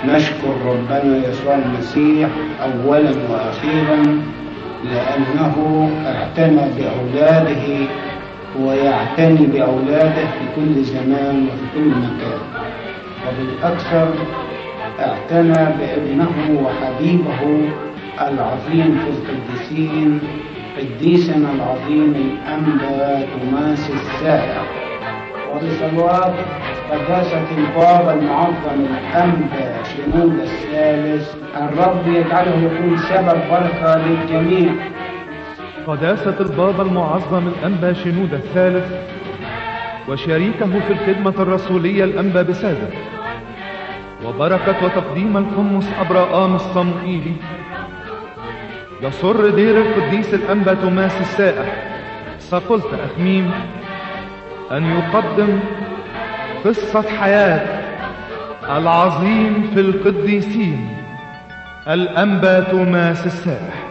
نشكر ربنا يسوع المسيح أولا وأخيرا لأنه اعتنى بأولاده ويعتني بأولاده في كل زمان وفي كل مكان وبالأكثر اعتنى بابنه وحبيبه العظيم في القديسين قديسنا العظيم الأنبا توماس السائع وبصلوات قداسة البابا المعظم الأنبا شنود الثالث الرب يجعله يكون سبب بركة للجميع قداسة البابا المعظم الأنبا شنود الثالث وشريكه في الخدمة الرسولية الأنبا بسادة وبركة وتقديم الحمص أبراام الصموئيلي يسر دير القديس الأنبا توماس السائح سقلت أخميم أن يقدم قصة حياة العظيم في القديسين الأنبا توماس السائح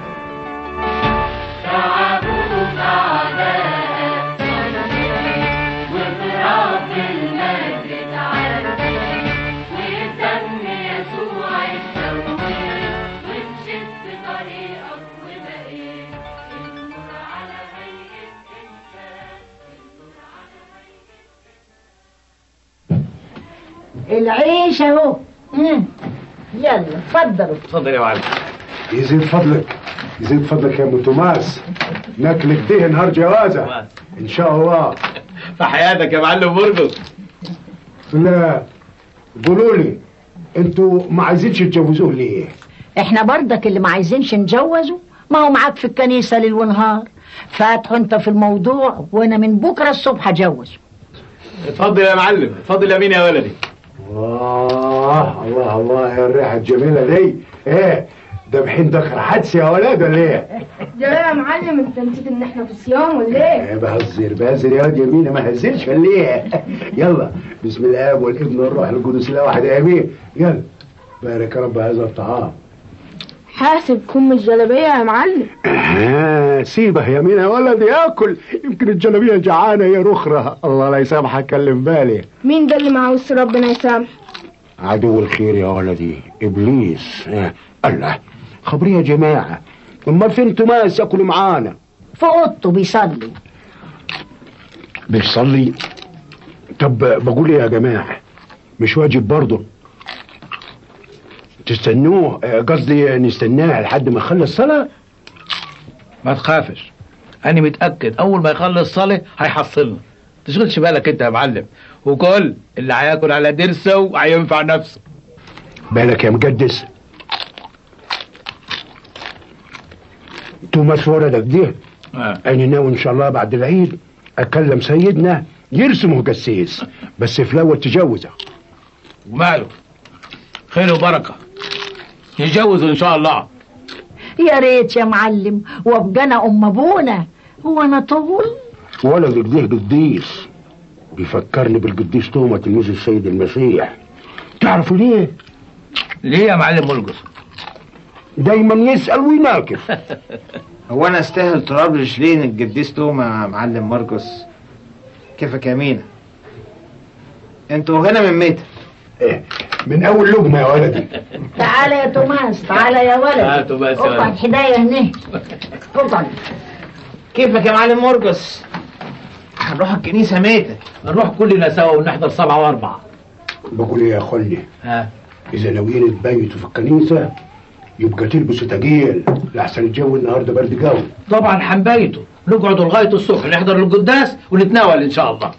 العيش اهو مم. يلا اتفضلوا اتفضل يا معلم يزيد فضلك يزيد فضلك يا ام توماس ناكلك دي نهار جوازه ان شاء الله في حياتك يا معلم برجس لا قولوا لي انتوا ما عايزينش تتجوزوه ليه احنا برضك اللي ما عايزينش نجوزه ما هو معاك في الكنيسة ليل ونهار فاتحوا انت في الموضوع وانا من بكرة الصبح اجوزه اتفضل يا معلم اتفضل يا مين يا ولدي الله الله الله يا الريحه الجميله دي ايه ده بحين دخل حدس يا ولاد ولا ايه؟ ده يا معلم انت نسيت ان احنا في صيام ولا ايه؟ ايه بهزر بهزر يا واد يمين ما هزرش ولا ايه؟ يلا بسم الاب والابن والروح القدس لا واحد امين يلا بارك يا رب هذا الطعام حاسب كم الجلابية يا معلم آه سيبه يا مين يا ولد ياكل يمكن الجلابيه جعانه يا رخره الله لا يسامحك كلم بالي مين ده اللي معوز ربنا يسامح عدو الخير يا ولدي ابليس آه. الله خبري يا جماعه امال فين توماس ياكل معانا في اوضته بيصلي بيصلي طب بقول ايه يا جماعه مش واجب برضه تستنوه آه، قصدي نستناه لحد ما يخلص صلاه ما تخافش انا متاكد اول ما يخلص صلاه هيحصلنا تشغلش بالك انت يا معلم وكل اللي هياكل على درسه هينفع نفسه بالك يا مقدس توماس ولدك دي آه. انا ناوي ان شاء الله بعد العيد اكلم سيدنا يرسمه قسيس بس في الاول تجوزه وماله خير وبركه يتجوزوا ان شاء الله يا ريت يا معلم وابقى انا ام ابونا هو انا طول ولدك ده قديس بيفكرني بالقديس توما تلميذ السيد المسيح تعرفوا ليه؟ ليه يا معلم مرقص دايما يسأل ويناكف هو انا استاهل تراب رجلين القديس توما يا معلم مرقس كيفك يا مينا انتوا هنا من متر إيه، من اول لقمه يا ولدي تعالى يا توماس تعالى يا ولد تعال توماس يا ولد. اقعد حدايه هنا اقعد كيفك يا معلم مرقس هنروح الكنيسه ميتة نروح كلنا سوا ونحضر سبعة وأربعة بقول ايه يا اخواني ها اذا ناويين تبيتوا في الكنيسه يبقى تلبسوا تقيل لحسن الجو النهارده برد قوي طبعا حنبيته نقعد لغاية الصبح نحضر القداس ونتناول إن شاء الله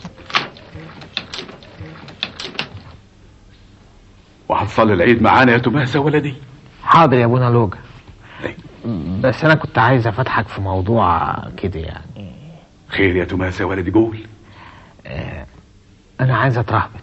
وهتصلي العيد معانا يا توماس يا ولدي حاضر يا ابونا لوجا أي. بس انا كنت عايز افتحك في موضوع كده يعني خير يا توماس يا ولدي قول انا عايز اترهبن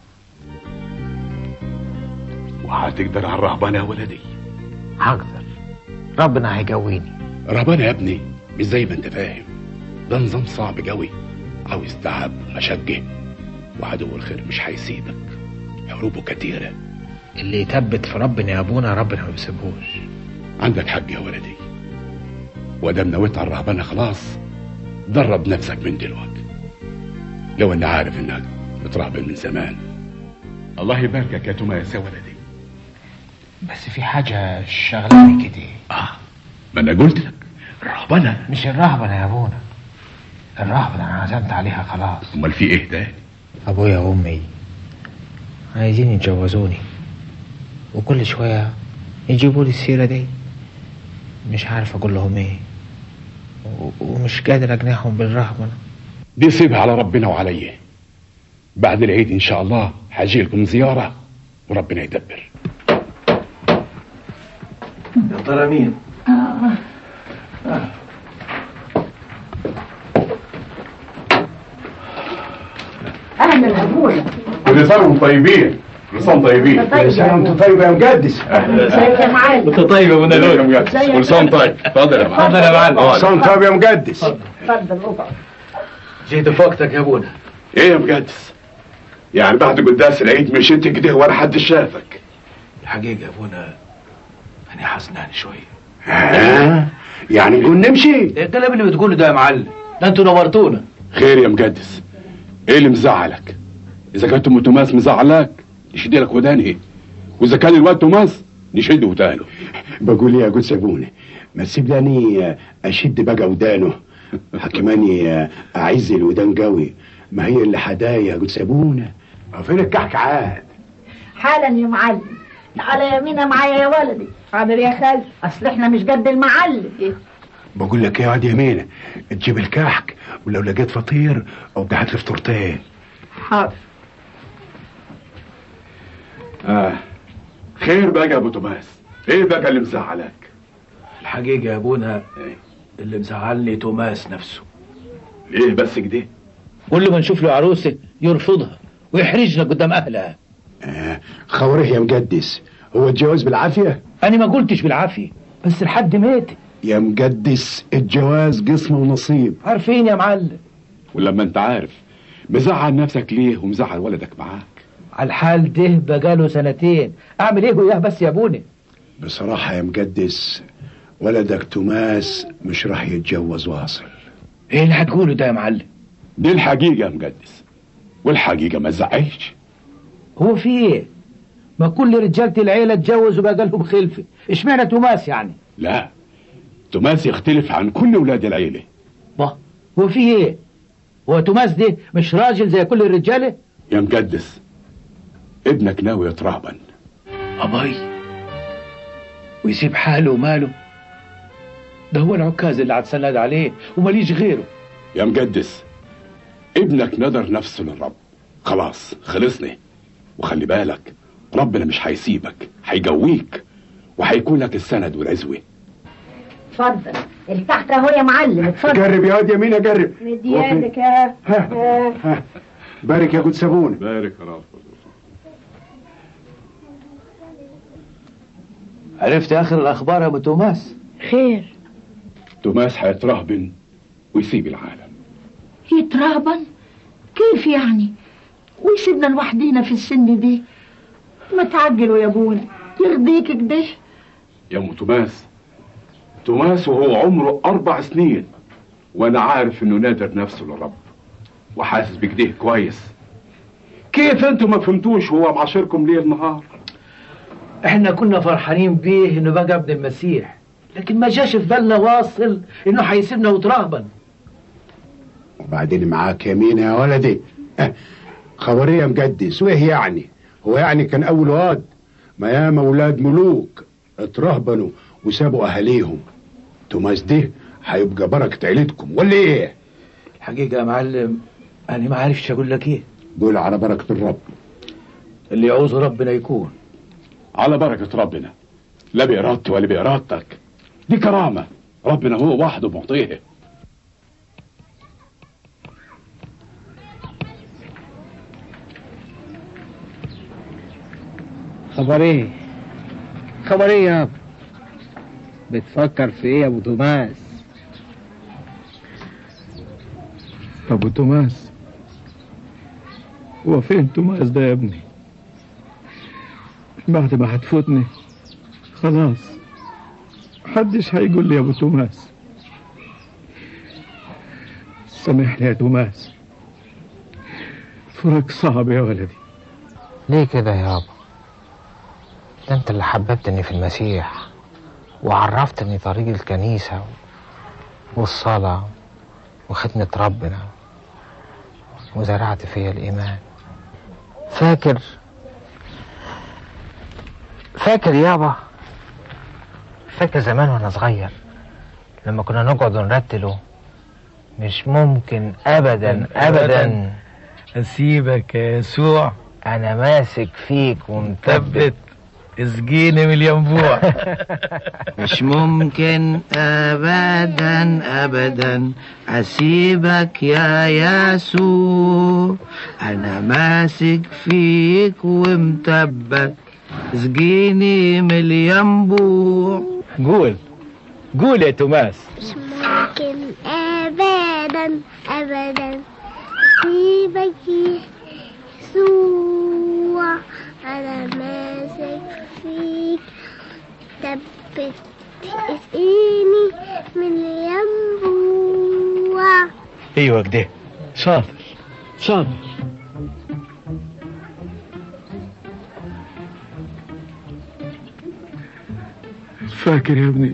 وهتقدر على الرهبنه يا ولدي هقدر ربنا هيجويني رهبنه يا ابني مش زي ما انت فاهم ده نظام صعب قوي عاوز تعب ومشقه وعدو الخير مش هيسيبك حروبه كتيره اللي يثبت في ربنا يا ابونا ربنا ما بيسيبهوش عندك حق يا ولدي ودام نويت على الرهبنه خلاص درب نفسك من دلوقتي لو اني عارف انك بترهبن من زمان الله يباركك يا توماس يا ولدي بس في حاجة شغلاني كده اه ما انا قلت لك الرهبنه مش الرهبنة يا ابونا الرهبنة انا عزمت عليها خلاص امال في ايه ده ابويا وامي عايزين يتجوزوني وكل شوية يجيبوا لي السيرة دي مش عارف اقول لهم ايه و- ومش قادر اقنعهم بالرهبنة دي سيبها على ربنا وعليه بعد العيد ان شاء الله هاجي لكم زياره وربنا يدبر يا ترى مين اهلا ابونا كل سنه وانتم طيبين كل سنه وانتم طيبين كل سنة وانتم طيب يا مقدس ازيك يا معلم انت طيب يا ابو نلول ازيك؟ كل سنه وانت طيب اتفضل يا معلم اتفضل يا معلم. اقعد. صون طيب يا مقدس اتفضل اقعد جيت في وقتك يا ابونا ايه يا مقدس يعني بعد قداس العيد مشيت كده ولا حد شافك الحقيقة يا ابونا انا حزنان شوية ها يعني نقول نمشي ايه الكلام اللي بتقوله ده يا معلم ده انتوا نورتونا خير يا مقدس ايه اللي مزعلك اذا كان ام توماس مزعلاك نشد لك وداني واذا كان الواد توماس نشد ودانه بقول ايه يا قدس ابونا ما تسيبني اشد بقى ودانه حكماني اعز الودان قوي ما هي اللي حدايا يا قدس ابونا فين الكحكعات حالا يا معلم تعالى يمينة معايا يا ولدي حاضر يا خال اصل احنا مش قد المعلم بقول لك يا واد يمينة تجيب الكحك ولو لقيت فطير او هات لي فطورتين حاضر اه خير بقى يا ابو توماس ايه بقى اللي مزعلك الحقيقة يا ابونا اللي مزعلني توماس نفسه ليه بس كده كل ما نشوف له عروسة يرفضها ويحرجنا قدام اهلها آه خوره يا مقدس هو الجواز بالعافية انا ما قلتش بالعافية بس لحد مات يا مقدس الجواز قسم ونصيب عارفين يا معلم ولما انت عارف مزعل نفسك ليه ومزعل ولدك معاك على الحال ده بقاله سنتين اعمل ايه وياه بس يا ابونا بصراحة يا مقدس ولدك توماس مش راح يتجوز واصل ايه اللي هتقوله ده يا معلم دي الحقيقة يا مقدس والحقيقة ما تزعلش هو في ايه ما كل رجالة العيلة اتجوزوا بقى لهم خلفة اشمعنى توماس يعني لا توماس يختلف عن كل ولاد العيلة ما هو في ايه هو توماس ده مش راجل زي كل الرجالة يا مقدس ابنك ناوي يترهبن أباي ويسيب حاله وماله ده هو العكاز اللي هتسند عليه وماليش غيره يا مقدس ابنك نذر نفسه للرب خلاص خلصنا وخلي بالك ربنا مش هيسيبك هيجويك وهيكون لك السند والعزوة اتفضل الكحك اهو يا معلم اتفضل جرب يا واد يمين جرب مدي يدك يا ها ها بارك يا قدس ابونا بارك يا رب عرفت آخر الأخبار يا أبو توماس خير توماس هيترهبن ويسيب العالم يترهبن كيف يعني ويسيبنا لوحدينا في السن دي ما تعجلوا يا ابونا يرضيك كده يا ام توماس توماس وهو عمره أربع سنين وأنا عارف إنه نادر نفسه للرب وحاسس بكده كويس كيف انتوا ما فهمتوش هو معاشركم ليل نهار احنا كنا فرحانين بيه انه بقى ابن المسيح لكن ما جاش في بالنا واصل انه هيسيبنا وترهبن وبعدين معاك يمين يا ولدي اه، خبريه مقدس وايه يعني هو يعني كان اول واد ما ياما اولاد ملوك اترهبنوا وسابوا اهاليهم توماس ده هيبقى بركه عيلتكم ولا ايه الحقيقة يا معلم انا ما عارفش اقول لك ايه قول على بركه الرب اللي يعوزه ربنا يكون على بركة ربنا لا بإرادتي ولا بإرادتك دي كرامة ربنا هو وحده معطيها خبر ايه خبر ايه يابا بتفكر في ايه يا ابو توماس أبو توماس هو فين توماس ده يا ابني بعد ما هتفوتني خلاص محدش هيقول لي يا أبو توماس سامحني يا توماس فراق صعب يا ولدي ليه كده يابا انت اللي حببتني في المسيح وعرفتني طريق الكنيسة والصلاة وخدمة ربنا وزرعت فيا الإيمان فاكر فاكر يابا فاكر زمان وانا صغير لما كنا نقعد نرتله مش ممكن ابدا ابدا اسيبك يا يسوع انا ماسك فيك ومثبت اسقيني من الينبوع مش ممكن ابدا ابدا اسيبك يا يسوع انا ماسك فيك ومثبت اسقيني من الينبوع قول قول يا توماس مش ممكن أبدا أبدا أسيبك يسوع أنا ماسك فيك ثبت اسقيني من الينبوع ايوه كده شاطر شاطر فاكر يا ابني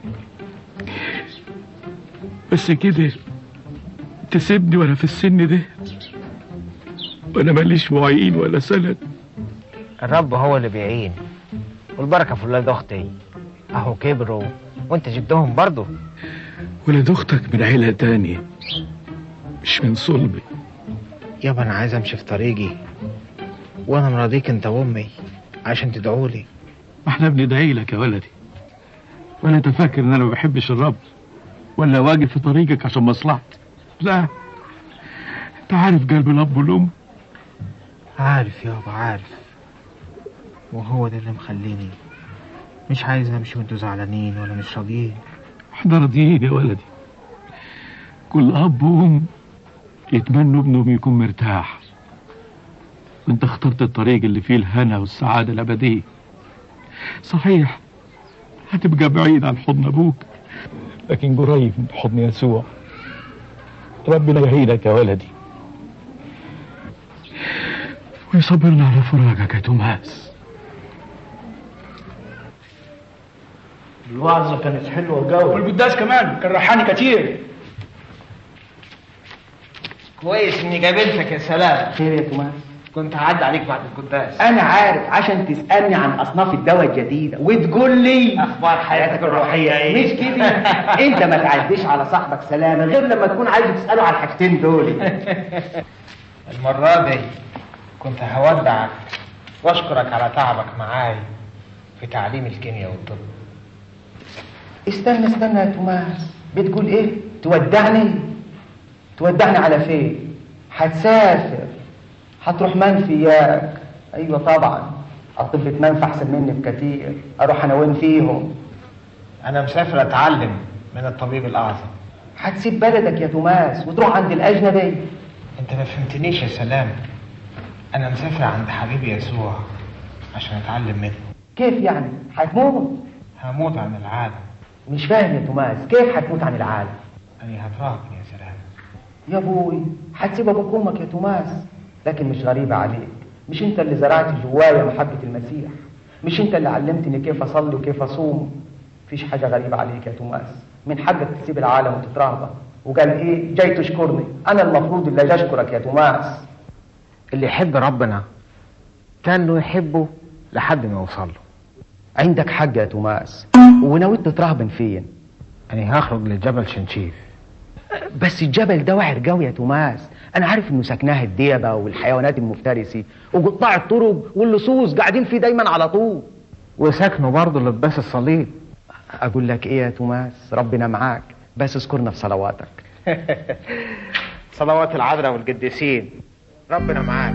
بس كده تسيبني وانا في السن ده وانا ماليش معين ولا سند الرب هو اللي بيعين والبركة في ولاد اختي اهو كبروا وانت جبتهم برضه ولاد اختك من عيلة تانية مش من صلبي يابا انا عايز امشي في طريقي وانا مراضيك انت وامي عشان تدعولي ما احنا بندعي لك يا ولدي ولا انت فاكر ان انا ما بحبش الرب ولا واقف في طريقك عشان مصلحتي لا انت عارف قلب الاب والام عارف يابا عارف وهو ده اللي مخليني مش عايز امشي وانتوا زعلانين ولا مش راضيين احنا راضيين يا ولدي كل اب وام يتمنوا ابنهم يكون مرتاح وانت اخترت الطريق اللي فيه الهنا والسعادة الأبدية صحيح هتبقى بعيد عن حضن أبوك لكن قريب من حضن يسوع ربنا يعينك يا ولدي ويصبرنا على فراقك يا توماس الوعظة كانت حلوة قوي والقداس كمان كان ريحاني كتير كويس اني قابلتك يا سلام خير يا توماس كنت هعدي عليك بعد القداس انا عارف عشان تسالني عن اصناف الدواء الجديده وتقول لي اخبار حياتك الروحيه ايه مش كده انت ما تعديش على صاحبك سلامه غير لما تكون عايز تساله على الحاجتين دول المرة دي كنت هودعك واشكرك على تعبك معاي في تعليم الكيمياء والطب استنى استنى يا توماس بتقول ايه تودعني تودعني على فين هتسافر هتروح منفي اياك ايوه طبعا الطب منفى احسن مني بكتير اروح انا وين فيهم انا مسافر اتعلم من الطبيب الاعظم هتسيب بلدك يا توماس وتروح عند الاجنبي انت ما فهمتنيش يا سلام انا مسافر عند حبيبي يسوع عشان اتعلم منه كيف يعني هتموت هموت عن العالم مش فاهم يا توماس كيف هتموت عن العالم اني هتراهن يا سلام يا ابوي هتسيب ابوك وامك يا توماس لكن مش غريبة عليك مش انت اللي زرعت جوايا محبة المسيح مش انت اللي علمتني كيف اصلي وكيف اصوم مفيش حاجة غريبة عليك يا توماس من حقك تسيب العالم وتترهبن وقال ايه جاي تشكرني انا المفروض اللي اجي اشكرك يا توماس اللي يحب ربنا كان له يحبه لحد ما يوصل له عندك حق يا توماس وناويت تترهبن فين انا هخرج لجبل شنشيف بس الجبل ده وعر قوي يا توماس انا عارف انه سكناه الديبه والحيوانات المفترسه وقطاع الطرق واللصوص قاعدين فيه دايما على طول وسكنوا برضه لباس الصليب اقول لك ايه يا توماس ربنا معاك بس اذكرنا في صلواتك صلوات العذراء والقديسين ربنا معاك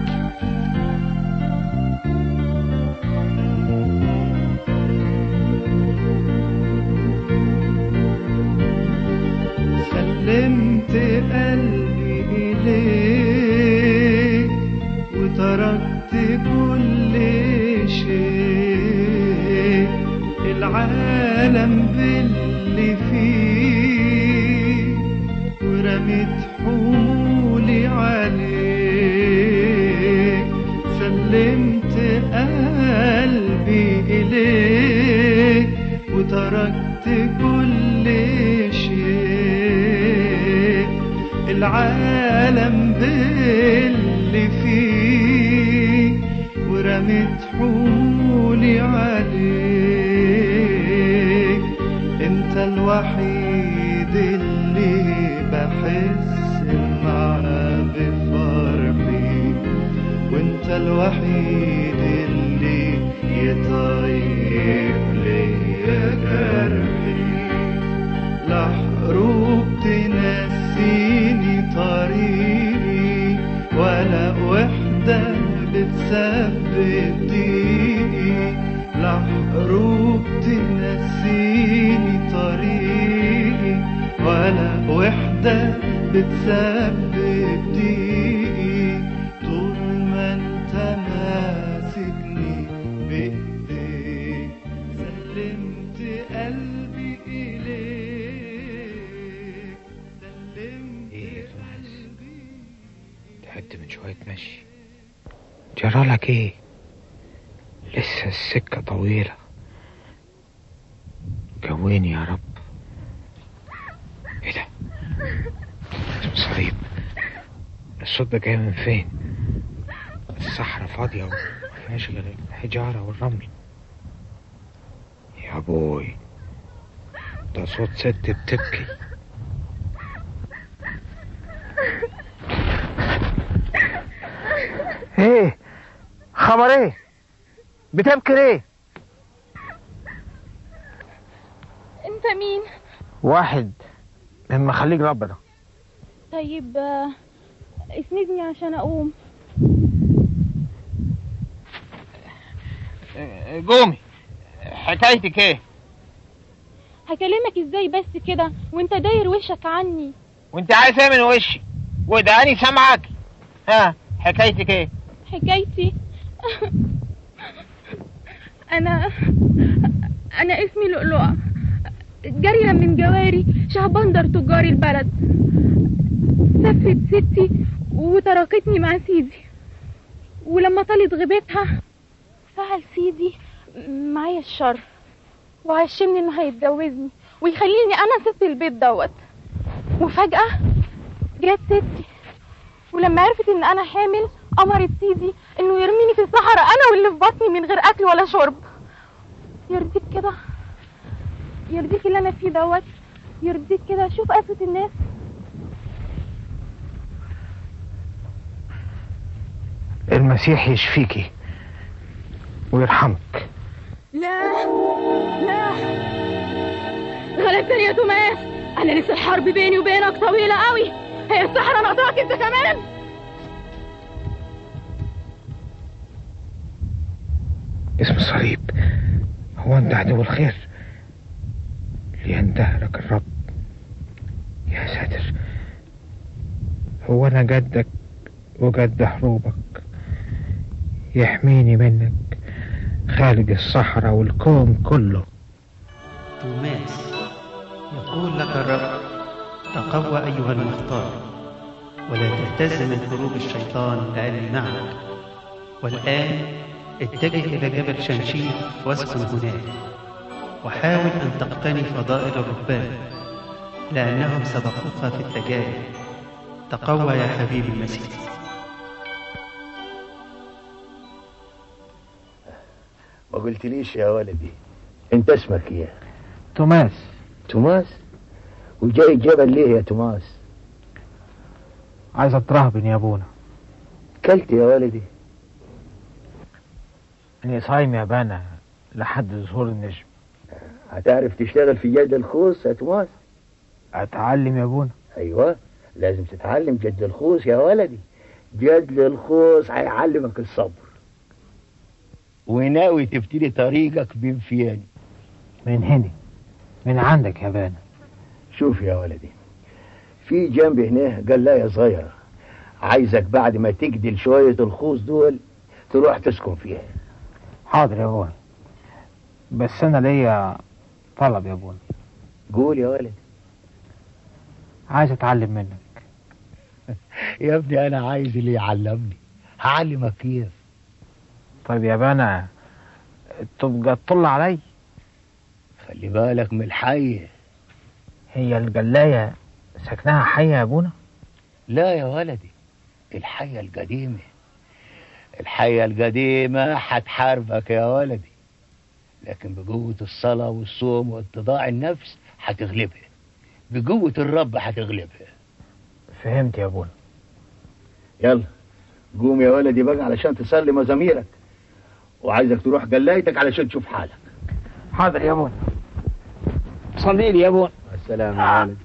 سلمت قلبي إليك وتركت كل شيء العالم باللي فيه ورميت حمولي عليك سلمت قلبي إليك وتركت كل شيء العالم باللي فيه ورميت حمولي عليك انت الوحيد اللي بحس معاه بفرحي وانت الوحيد اللي يطيب ليا جرحي لا حروب تنسيني طريقي ولا وحدة بتسبب ضيقي لا حروب تنسيني طريقي ولا وحدة بتسبب ضيقي طول ما انت ماسكني بايديك سلمت قلبي اليك سلمت ايه تعبت من شوية مشي جرالك ايه لسه السكة طويلة جويني يا رب ايه ده اسم صليب الصوت ده جاي من فين الصحراء فاضية ومفيهاش غير الحجارة والرمل يا بوي ده صوت ست بتبكي ايه خبر ايه بتبكي ليه انت مين واحد من مخليك ربنا طيب آه، اسندني عشان اقوم قومي حكايتك ايه هكلمك ازاي بس كده وانت داير وشك عني وانت عايز ايه من وشي وده اني سامعك ها حكايتك ايه حكايتي انا انا اسمي لؤلؤة جارية من جواري شهبندر تجار البلد سفت ستي وتركتني مع سيدي ولما طالت غيبتها فعل سيدي معايا الشر وعشمني انه هيتجوزني ويخليني انا ست البيت دوت وفجأة جت ستي ولما عرفت ان انا حامل امرت سيدي انه يرميني في الصحراء انا واللي في بطني من غير اكل ولا شرب يرضيك كده يرضيك اللي انا فيه دوت يرضيك كده شوف قسوة الناس المسيح يشفيكي ويرحمك لا لا غلبتني يا توماس انا لسه الحرب بيني وبينك طويلة قوي هي الصحراء ناقصاك انت كمان اسم الصليب هو انت عدو الخير ليندهرك الرب يا ساتر هو انا جدك وجد حروبك يحميني منك خالق الصحراء والكون كله توماس يقول لك الرب تقوى أيها المختار ولا تهتز من حروب الشيطان لأني معك والآن اتجه إلى جبل شمشير واسكن هناك وحاول أن تقتني فضائل الرهبان لأنهم سبقوك في التجارب تقوى يا حبيبي المسيح ما قلتليش يا ولدي انت اسمك ايه توماس توماس وجاي الجبل ليه يا توماس عايز اترهبن يا ابونا كلت يا ولدي اني صايم يا بانا لحد ظهور النجم هتعرف تشتغل في جد الخوص يا توماس اتعلم يا ابونا ايوه لازم تتعلم جد الخوص يا ولدي جد الخوص هيعلمك الصبر وناوي تبتدي طريقك بانفيان من هنا من عندك يا بانا شوف يا ولدي في جنب هنا قلاية صغيرة عايزك بعد ما تجدل شوية الخوص دول تروح تسكن فيها حاضر يا ابونا بس انا ليا طلب يا ابونا قول يا ولد عايز اتعلم منك يا ابني انا عايز اللي يعلمني هعلمك كيف طيب يا بانا تبقى تطل علي خلي بالك من الحية هي الجلاية سكنها حية يا ابونا لا يا ولدي الحية القديمة الحية القديمة هتحاربك يا ولدي لكن بقوة الصلاة والصوم واتضاع النفس هتغلبها بقوة الرب هتغلبها فهمت يا ابونا يلا قوم يا ولدي بقى علشان تصلي مزاميرك وعايزك تروح جلايتك علشان تشوف حالك حاضر يا ابونا صلي لي يا ابونا مع السلامة يا ولدي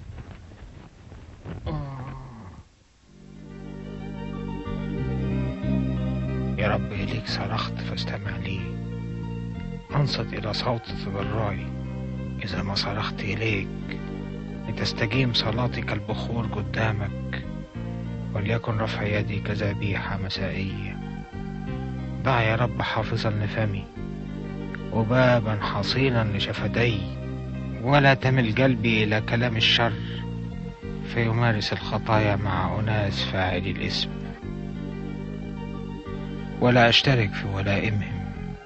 يا رب إليك صرخت فاستمع لي أنصت إلى صوت تضرعي إذا ما صرخت إليك لتستجيب صلاتي كالبخور قدامك وليكن رفع يدي كذبيحة مسائية ضع يا رب حافظا لفمي وبابا حصينا لشفتي ولا تمل قلبي إلى كلام الشر فيمارس الخطايا مع أناس فاعلي الاسم ولا أشترك في ولائمهم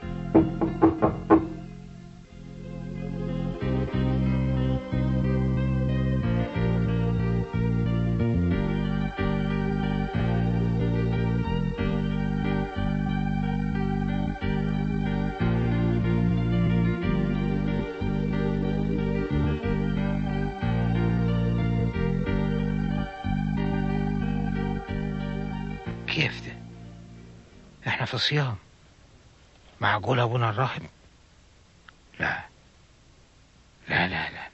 كيف ده احنا في صيام معقول ابونا الراهب لا لا لا لا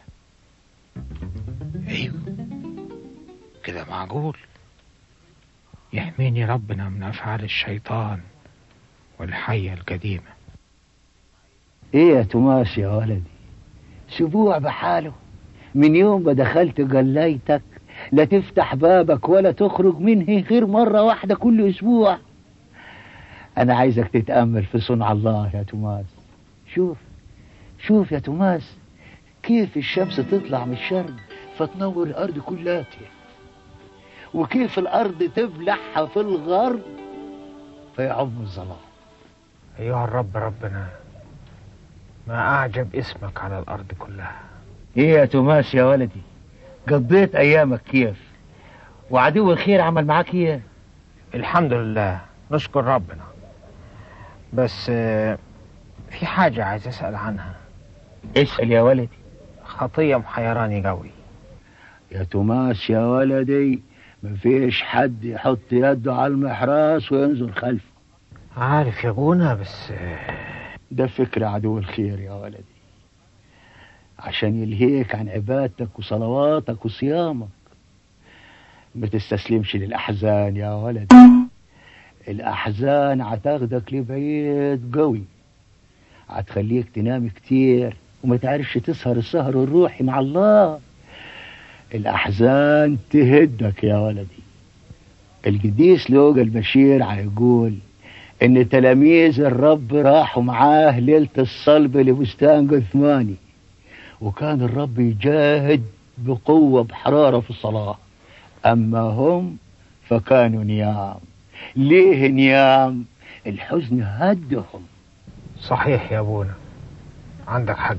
ايوه كده معقول يحميني ربنا من افعال الشيطان والحية القديمة ايه يا توماس يا ولدي اسبوع بحاله من يوم ما دخلت جليتك لا تفتح بابك ولا تخرج منه غير مرة واحدة كل أسبوع أنا عايزك تتأمل في صنع الله يا توماس شوف شوف يا توماس كيف الشمس تطلع من الشرق فتنور الأرض كلها وكيف الأرض تبلعها في الغرب فيعم الظلام أيها الرب ربنا ما أعجب اسمك على الأرض كلها ايه يا توماس يا ولدي قضيت ايامك كيف وعدو الخير عمل معاك ايه الحمد لله نشكر ربنا بس آه، في حاجة عايز أسأل عنها اسأل يا ولدي خطية محيراني قوي يا توماس يا ولدي مفيش حد يحط يده على المحراس وينظر خلفه عارف يا ابونا بس آه، ده فكر عدو الخير يا ولدي عشان يلهيك عن عبادتك وصلواتك وصيامك ما تستسلمش للأحزان يا ولدي الأحزان هتاخدك لبعيد قوي هتخليك تنام كتير وما تعرفش تسهر السهر الروحي مع الله الأحزان تهدك يا ولدي القديس لوقا البشير هيقول إن تلاميذ الرب راحوا معاه ليلة الصلب لبستان جثماني وكان الرب يجاهد بقوة بحرارة في الصلاة أما هم فكانوا نيام ليه نيام الحزن هدهم صحيح يا ابونا عندك حق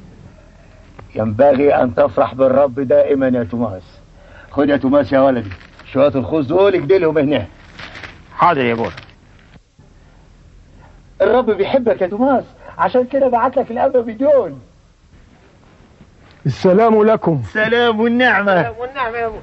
ينبغي أن تفرح بالرب دائما يا توماس خد يا توماس يا ولدي شوية الخوص دول اجدلهم هنا حاضر يا ابونا الرب بيحبك يا توماس عشان كده بعت لك الأب بدون السلام لكم سلام والنعمة والنعمة يا ابونا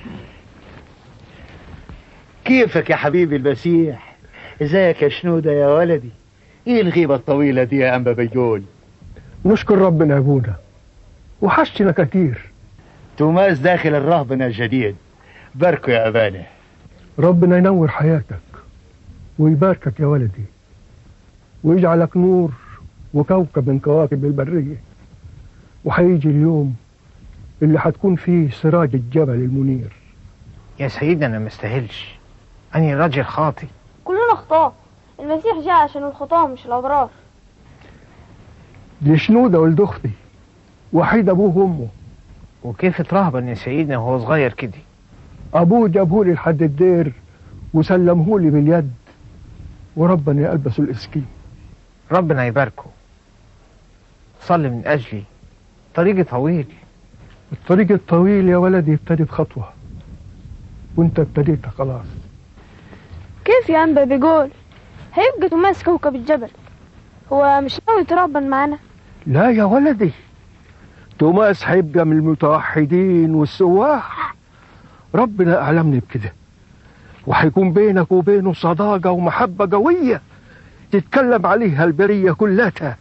كيفك يا حبيبي المسيح ازيك يا شنودة يا ولدي ايه الغيبة الطويلة دي يا أنبا بيجول نشكر ربنا يا ابونا وحشتنا كتير توماس داخل الرهبنة الجديد باركوا يا أبانا ربنا ينور حياتك ويباركك يا ولدي ويجعلك نور وكوكب من كواكب البرية وحيجي اليوم اللي حتكون فيه سراج الجبل المنير يا سيدنا أنا مستاهلش أني راجل خاطي كلنا خطاة المسيح جاء عشان الخطاة مش الأبرار دي شنودة ولد أختي وحيد أبوه وأمه وكيف اترهبن يا سيدنا وهو صغير كده أبوه جابهولي لحد الدير وسلمهولي باليد وربنا يلبسه الإسكين ربنا يباركه صلي من أجلي طريقي طويل الطريق الطويل يا ولدي ابتدي بخطوة وانت ابتديت خلاص كيف يا أنبا بيقول هيبقى توماس كوكب الجبل هو مش ناوي يتربى معانا لا يا ولدي توماس هيبقى من المتوحدين والسواح ربنا أعلمني بكده وهيكون بينك وبينه صداقة ومحبة قوية تتكلم عليها البرية كلها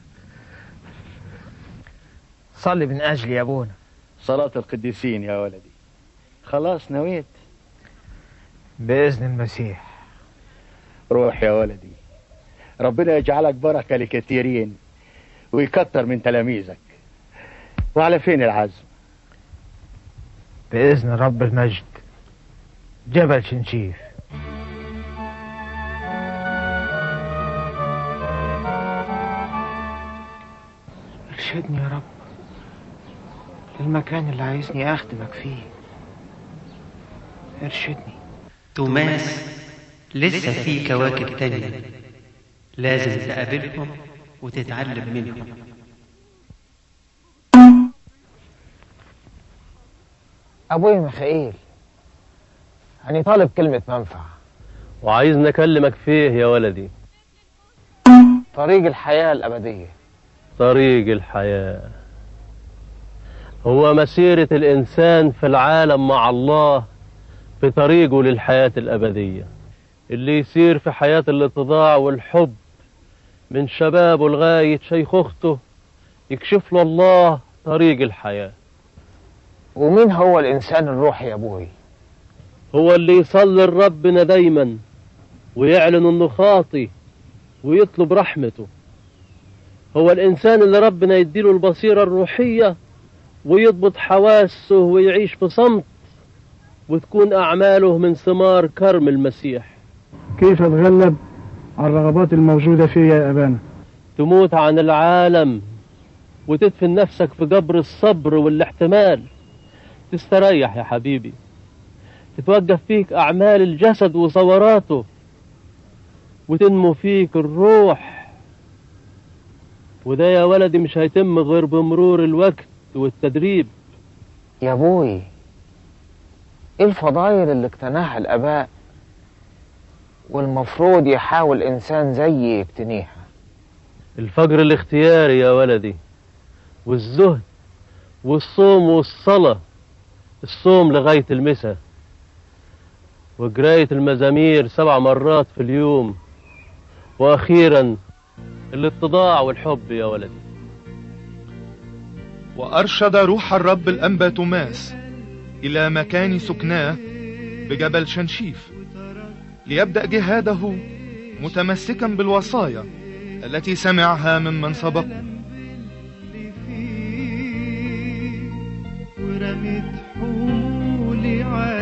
صلي من أجلي يا أبونا صلاة القديسين يا ولدي خلاص نويت بإذن المسيح روح يا ولدي ربنا يجعلك بركة لكثيرين ويكتر من تلاميذك وعلى فين العزم بإذن رب المجد جبل شنشيف ارشدني يا رب للمكان اللي عايزني أخدمك فيه ارشدني توماس لسه في كواكب تانية لازم تقابلهم وتتعلم منهم أبوي ميخائيل أنا طالب كلمة منفع وعايزني أكلمك فيه يا ولدي طريق الحياة الأبدية طريق الحياة هو مسيرة الإنسان في العالم مع الله في طريقه للحياة الأبدية اللي يسير في حياة الاتضاع والحب من شبابه لغاية شيخوخته يكشف له الله طريق الحياة ومين هو الإنسان الروحي يا أبوي هو اللي يصلي لربنا دايما ويعلن انه خاطي ويطلب رحمته هو الإنسان اللي ربنا يديله البصيرة الروحية ويضبط حواسه ويعيش في صمت وتكون أعماله من ثمار كرم المسيح كيف اتغلب على الرغبات الموجودة فيا يا أبانا تموت عن العالم وتدفن نفسك في قبر الصبر والاحتمال تستريح يا حبيبي تتوقف فيك أعمال الجسد وصوراته وتنمو فيك الروح وده يا ولدي مش هيتم غير بمرور الوقت والتدريب يا أبوي إيه الفضايل اللي اقتناها الآباء والمفروض يحاول إنسان زيي يقتنيها الفجر الاختياري يا ولدي والزهد والصوم والصلاة الصوم لغاية المساء وقراية المزامير سبع مرات في اليوم وأخيرا الاتضاع والحب يا ولدي وأرشد روح الرب الأنبا توماس إلى مكان سكناه بجبل شنشيف ليبدأ جهاده متمسكا بالوصايا التي سمعها ممن سبقه ورميت حولي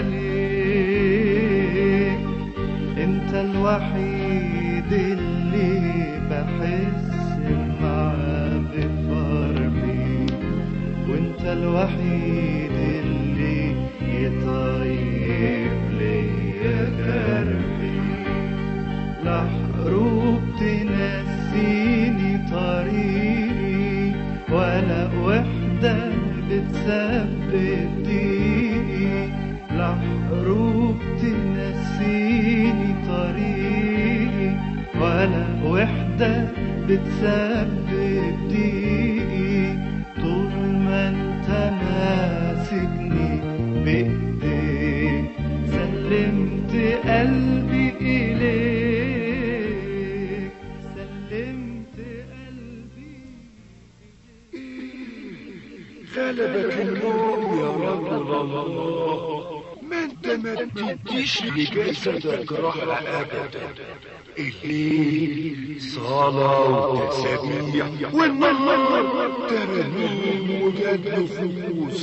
عليك انت الوحيد اللي بحس معاه بفرحي وانت الوحيد اللي يطيب ليا كربي لا حروب تنسيني طريقي ولا وحدة بتسبب ضيقي لا حروب تنسيني طريقي ولا وحدة بتسبب ضيقي طول ما انت ماسكني بايديك سلمت قلبي اليك سلمت غلبك النوم يا رجل الله ما انت ما بتديش لجسدك راحة أبدا الليل صلاة وتسابيح والنهار ترانيم وجد نفوس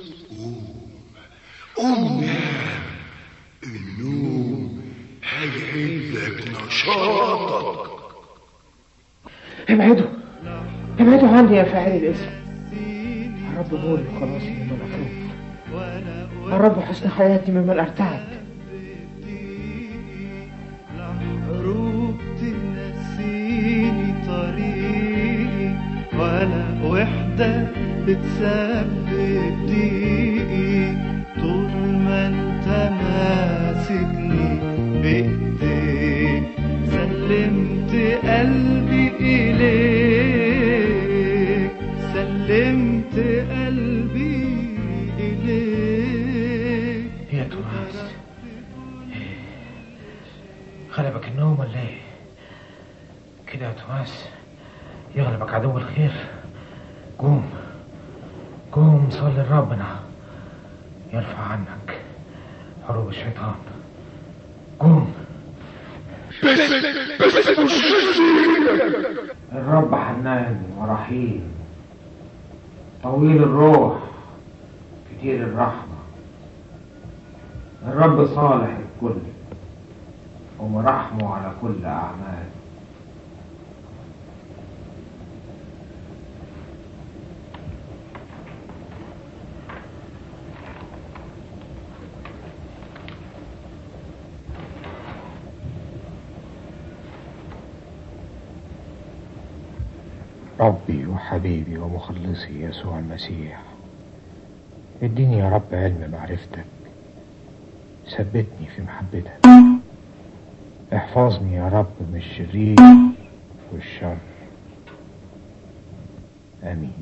قوم قوم نام النوم هيعيد لك نشاطك ابعدوا ابعدوا عني يا فاعل الاسم الرب قول خلاصي ممن أخاف الرب حسن حياتي ممن أرتعب حروب تنسيني طريقي ولا ولا وحدة بتسبب ضيقي طول ما انت ماسكني بايديك سلمت قلبي اليك سلمت قلبي اليك يا توماس غلبك النوم ولا ايه كده يا توماس يغلبك عدو الخير قوم قوم صلي لربنا يرفع عنك حروب الشيطان قوم الرب حنان ورحيم طويل الروح كتير الرحمة الرب صالح الكل ومرحمه على كل أعمال ربي وحبيبي ومخلصي يسوع المسيح اديني يا رب علم معرفتك ثبتني في محبتك احفظني يا رب من الشرير والشر امين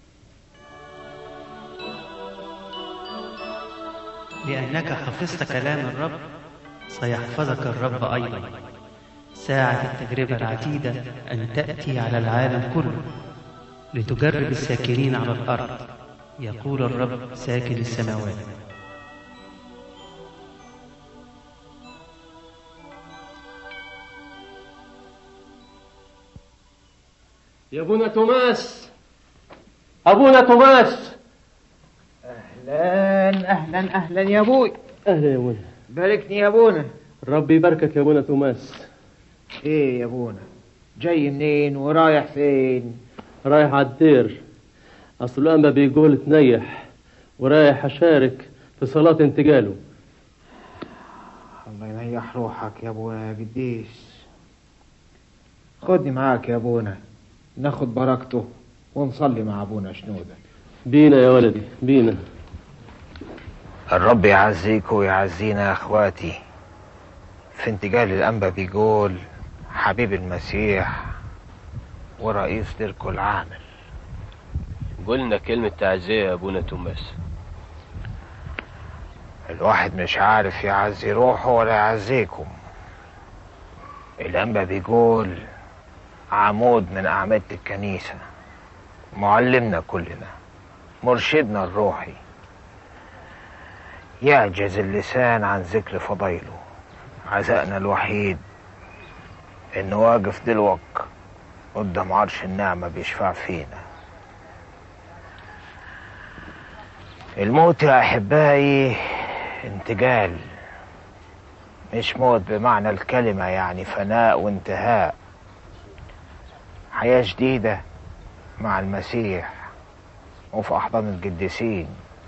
لأنك حفظت كلام الرب سيحفظك الرب أيضا ساعة التجربة العتيدة أن تأتي على العالم كله لتجرب الساكنين على الأرض يقول الرب ساكن السماوات يا ابونا توماس ابونا توماس اهلا اهلا اهلا يا ابوي اهلا يا ابونا باركني يا ابونا ربي يباركك يا ابونا توماس ايه يا ابونا جاي منين ورايح فين رايح على الدير اصل الانبا بيقول تنيح ورايح اشارك في صلاة انتقاله الله يريح روحك يا ابونا يا قديس خدني معاك يا ابونا ناخد بركته ونصلي مع ابونا شنودة بينا يا ولدي بينا الرب يعزيك ويعزينا يا اخواتي في انتقال الانبا بيقول حبيب المسيح ورئيس ديركو العامل قلنا كلمة تعزية يا أبونا توماس الواحد مش عارف يعزي روحه ولا يعزيكم الأنبا بيقول عمود من أعمدة الكنيسة معلمنا كلنا مرشدنا الروحي يعجز اللسان عن ذكر فضيله عزائنا الوحيد انه واقف دلوك قدام عرش النعمة بيشفع فينا الموت يا احبائي انتقال مش موت بمعنى الكلمة يعني فناء وانتهاء حياة جديدة مع المسيح وفي أحضان القديسين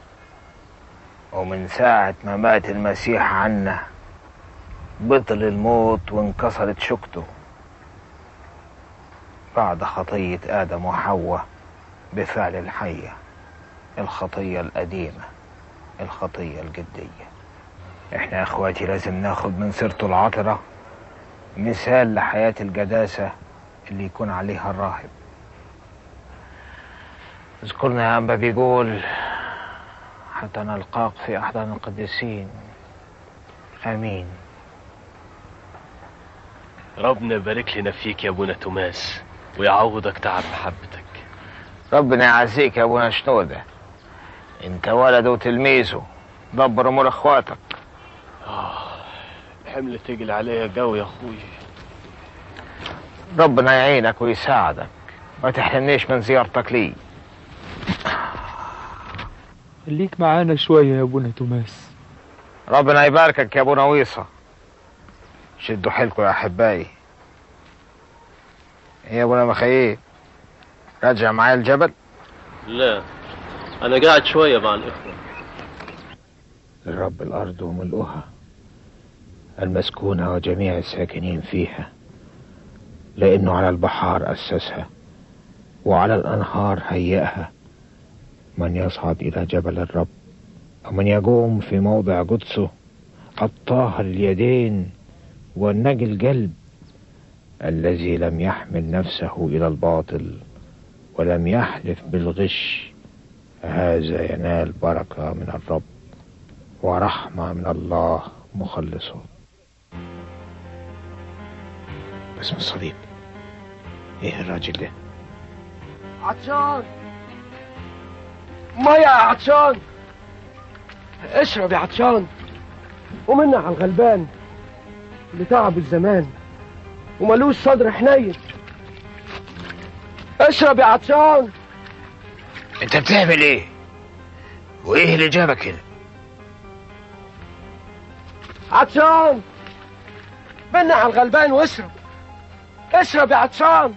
ومن ساعة ما مات المسيح عنا بطل الموت وانكسرت شوكته بعد خطية آدم وحواء بفعل الحية الخطية القديمة الخطية الجدية احنا يا اخواتي لازم ناخد من سيرته العطرة مثال لحياة القداسة اللي يكون عليها الراهب اذكرنا يا أنبا بيقول حتى نلقاك في أحضان القديسين آمين ربنا يبارك لنا فيك يا أبونا توماس ويعوضك تعب محبتك ربنا يعزيك يا أبونا شنودة انت ولد وتلميذه دبر امور اخواتك آه الحمل تقل عليا قوي يا أخوي ربنا يعينك ويساعدك ما تحرمنيش من زيارتك لي خليك معانا شوية يا ابونا توماس ربنا يباركك يا ابونا ويصة شدوا حيلكم يا احبائي إيه يا ابونا مخيل راجع معايا الجبل لا أنا قاعد شوية مع الإخوة للرب الأرض وملؤها المسكونة وجميع الساكنين فيها لأنه على البحار أسسها وعلى الأنهار هيئها من يصعد إلى جبل الرب ومن يقوم في موضع قدسه الطاهر اليدين والنجي القلب الذي لم يحمل نفسه إلى الباطل ولم يحلف بالغش هذا ينال بركة من الرب ورحمة من الله مخلصه باسم الصليب ايه الراجل ده عطشان مية يا عطشان اشرب يا عطشان ومنع على الغلبان اللي تعب الزمان وملوش صدر حنين اشرب يا عطشان انت بتعمل ايه وايه اللي جابك هنا عطشان منع على الغلبان واشرب اشرب يا عطشان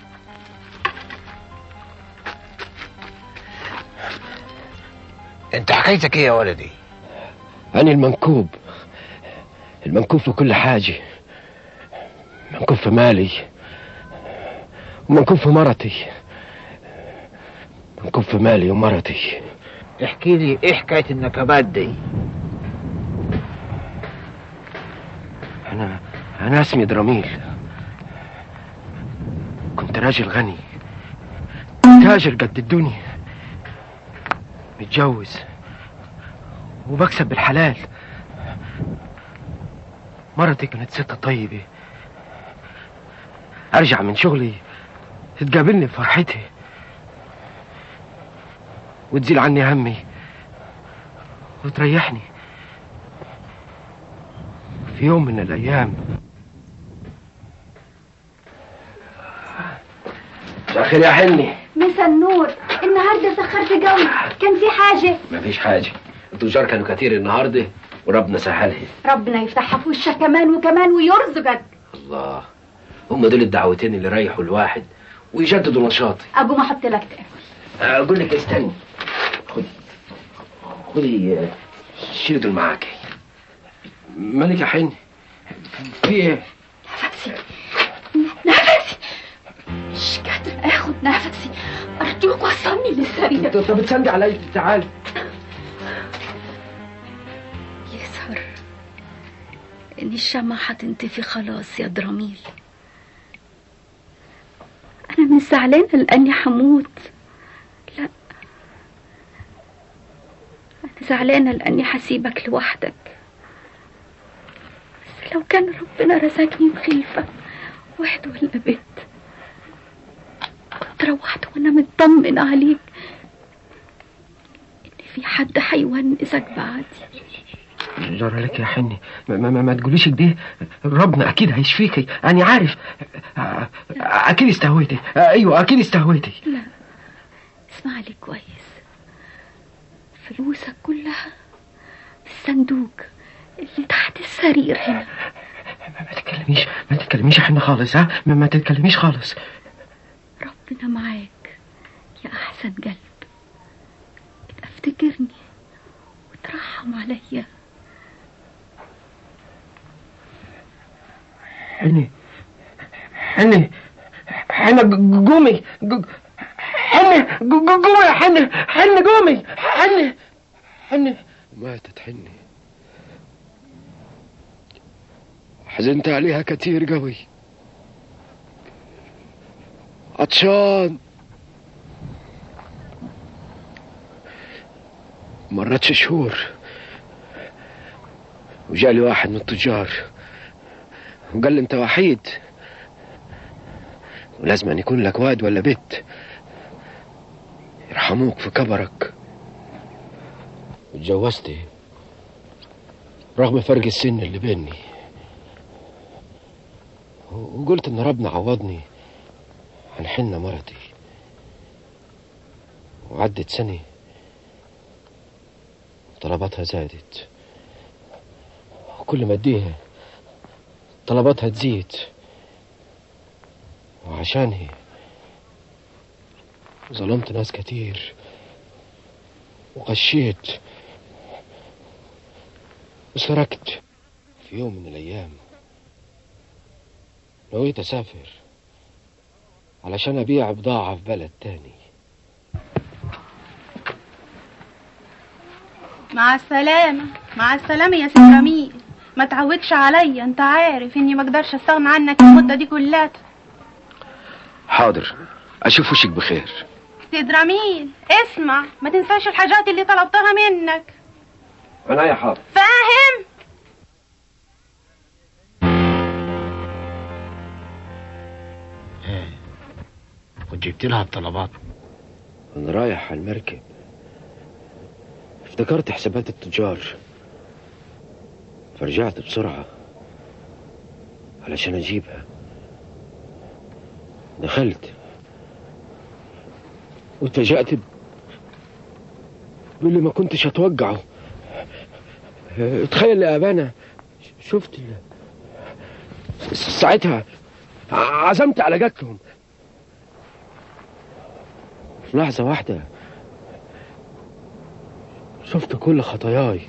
انت حكايتك ايه يا ولدي أنا المنكوب المنكوب في كل حاجة منكوب في مالي ومنكوب في مرتي منكوب في مالي ومرتي احكي لي ايه حكاية النكبات دي أنا أنا اسمي دراميل كنت راجل غني تاجر قد الدنيا متجوز وبكسب بالحلال مرتي كانت ست طيبة أرجع من شغلي تقابلني بفرحتي وتزيل عني همي وتريحني في يوم من الأيام آخر يا حني مسا النور النهارده سخرت قوي كان في حاجة مفيش حاجة التجار كانوا كتير النهاردة وربنا سهلها ربنا يفتحها في وشك كمان وكمان ويرزقك الله هم دول الدعوتين اللي ريحوا الواحد ويجددوا نشاطي ابو ما احط لك تاكل اقول لك استني خدي خدي آه، شيلي دول معاكي مالك يا حني في ايه نفسي نفسي مش قادرة اخد نفسي ارجوك وصلني للسرير طب تسندي علي تعالي يظهر ان الشمعة هتنطفي خلاص يا دراميل انا مش زعلانة لاني هموت لا انا زعلانة لاني هسيبك لوحدك بس لو كان ربنا رزقني بخلفة واحد ولا بنت كنت روحت وانا مطمن عليك ان في حد هيونسك بعدي جرى لك يا حني ما, ما, ما, ما تقوليش كده ربنا اكيد هيشفيكي انا عارف آه، اكيد استهويتي آه، ايوه اكيد استهويتي لا اسمع لي كويس فلوسك كلها في الصندوق اللي تحت السرير هنا ما تتكلميش ما تتكلميش يا حني خالص ها ما, ما تتكلميش خالص ربنا معاك يا احسن قلب افتكرني وترحم عليا حني حني حني ج- قومي ج- حني ج- ج- قومي يا حني حني قومي حني حني ماتت حني حزنت عليها كتير قوي عطشان مرتش شهور وجالي واحد من التجار وقال لي انت وحيد ولازم أن يكون لك واد ولا بنت يرحموك في كبرك اتجوزتي رغم فرق السن اللي بيني وقلت ان ربنا عوضني عن حنة مرتي وعدت سنة طلباتها زادت وكل ما اديها طلباتها تزيد وعشانها ظلمت ناس كتير وغشيت وسرقت في يوم من الأيام نويت أسافر علشان أبيع بضاعة في بلد تاني مع السلامة مع السلامة يا سي جميل ما تعودش عليا انت عارف اني ما اقدرش استغنى عنك المدة دي كلها حاضر أشوف وشك بخير سيد رميل اسمع ما تنساش الحاجات اللي طلبتها منك أنا يا حاضر فاهم وجبت لها الطلبات أنا رايح على المركب افتكرت حسابات التجار فرجعت بسرعة علشان أجيبها دخلت واتفاجأت ب- باللي ما كنتش أتوقعه اه، تخيل يا أبانا شفت ال- س- ساعتها ع- عزمت على قتلهم في لحظة واحدة شفت كل خطاياي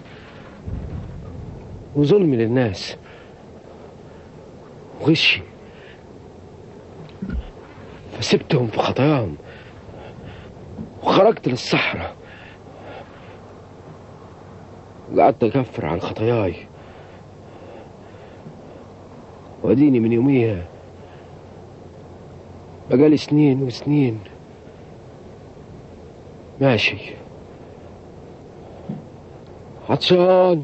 وظلمي للناس وغشي فسبتهم في خطاياهم وخرجت للصحراء وقعدت أكفر عن خطاياي وأديني من يوميها بقالي سنين وسنين ماشي عطشان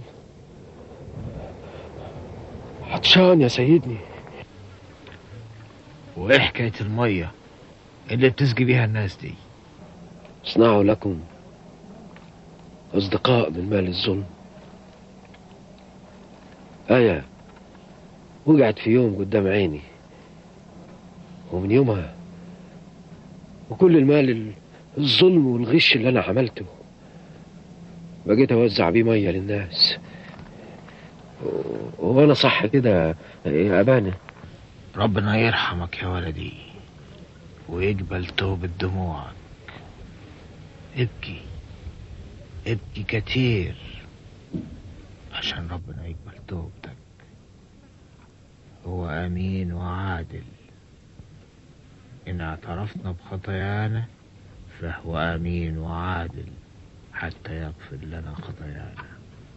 عطشان يا سيدني وايه حكاية المية اللي بتسقي بيها الناس دي اصنعوا لكم أصدقاء من مال الظلم آية وقعت في يوم قدام عيني ومن يومها وكل المال ال- الظلم والغش اللي أنا عملته بقيت أوزع بيه مية للناس و- وأنا صح كده يا أبانا ربنا يرحمك يا ولدي ويقبل توبة دموعك ابكي ابكي كتير عشان ربنا يقبل توبتك هو أمين وعادل إن اعترفنا بخطايانا فهو أمين وعادل حتى يغفر لنا خطايانا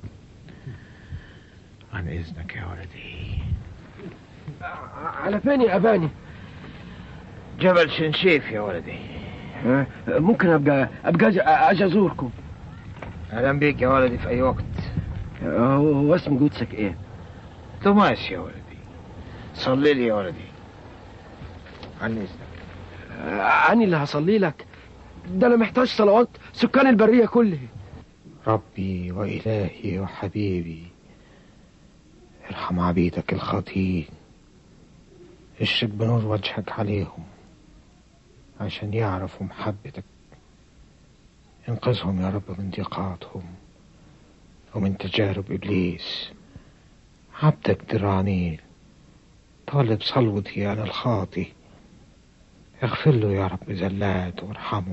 عن إذنك يا ولدي على فين يا أباني جبل شنشيف يا ولدي ممكن أبقى أبقى أجي- أجي أزوركم أهلا بيك يا ولدي في أي وقت هو اسم قدسك إيه؟ توماس يا ولدي صلي لي يا ولدي عن إذنك أنا اللي هصلي لك ده أنا محتاج صلوات سكان البرية كلها ربي وإلهي وحبيبي ارحم عبيدك الخاطئين اشرق بنور وجهك عليهم عشان يعرفوا محبتك انقذهم يا رب من ضيقاتهم ومن تجارب إبليس عبدك درانيل طالب صلوتي أنا الخاطي اغفر له يا رب زلات وارحمه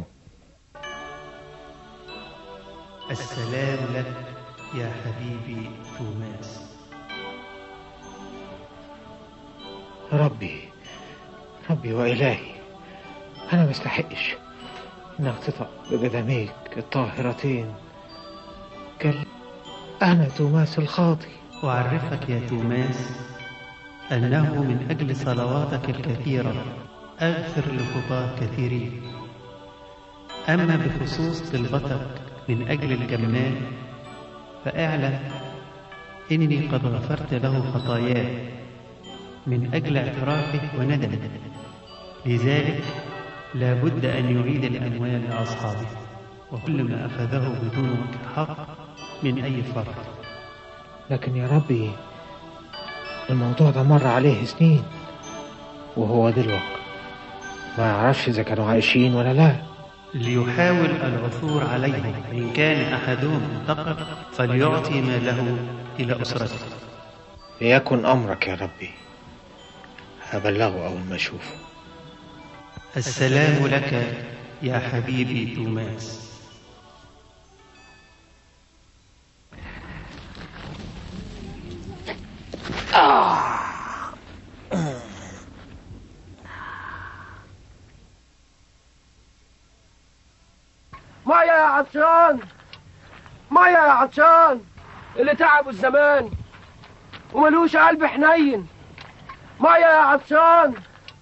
السلام لك يا حبيبي توماس ربي ربي وإلهي أنا مستحقش إنك تطأ بقدميك الطاهرتين قال أنا توماس الخاطي أعرفك يا توماس أنه من أجل صلواتك الكثيرة أغفر لخطاة كثيرين أما بخصوص طلبتك من أجل الجمال فاعلم إني قد غفرت له خطاياه من أجل اعترافه وندمه لذلك لا بد أن يعيد الأموال لأصحابه وكل ما أخذه بدون وجه حق من أي فرد لكن يا ربي الموضوع ده مر عليه سنين وهو دلوقتي ما يعرفش إذا كانوا عايشين ولا لا ليحاول العثور عليهم إن كان أحدهم انتقل فليعطي ماله إلى أسرته ليكن أمرك يا ربي هبلغه أول ما أشوفه السلام لك يا حبيبي توماس مية يا عطشان مية يا عطشان اللي تعبوا الزمان وملوش قلب حنين مية يا عطشان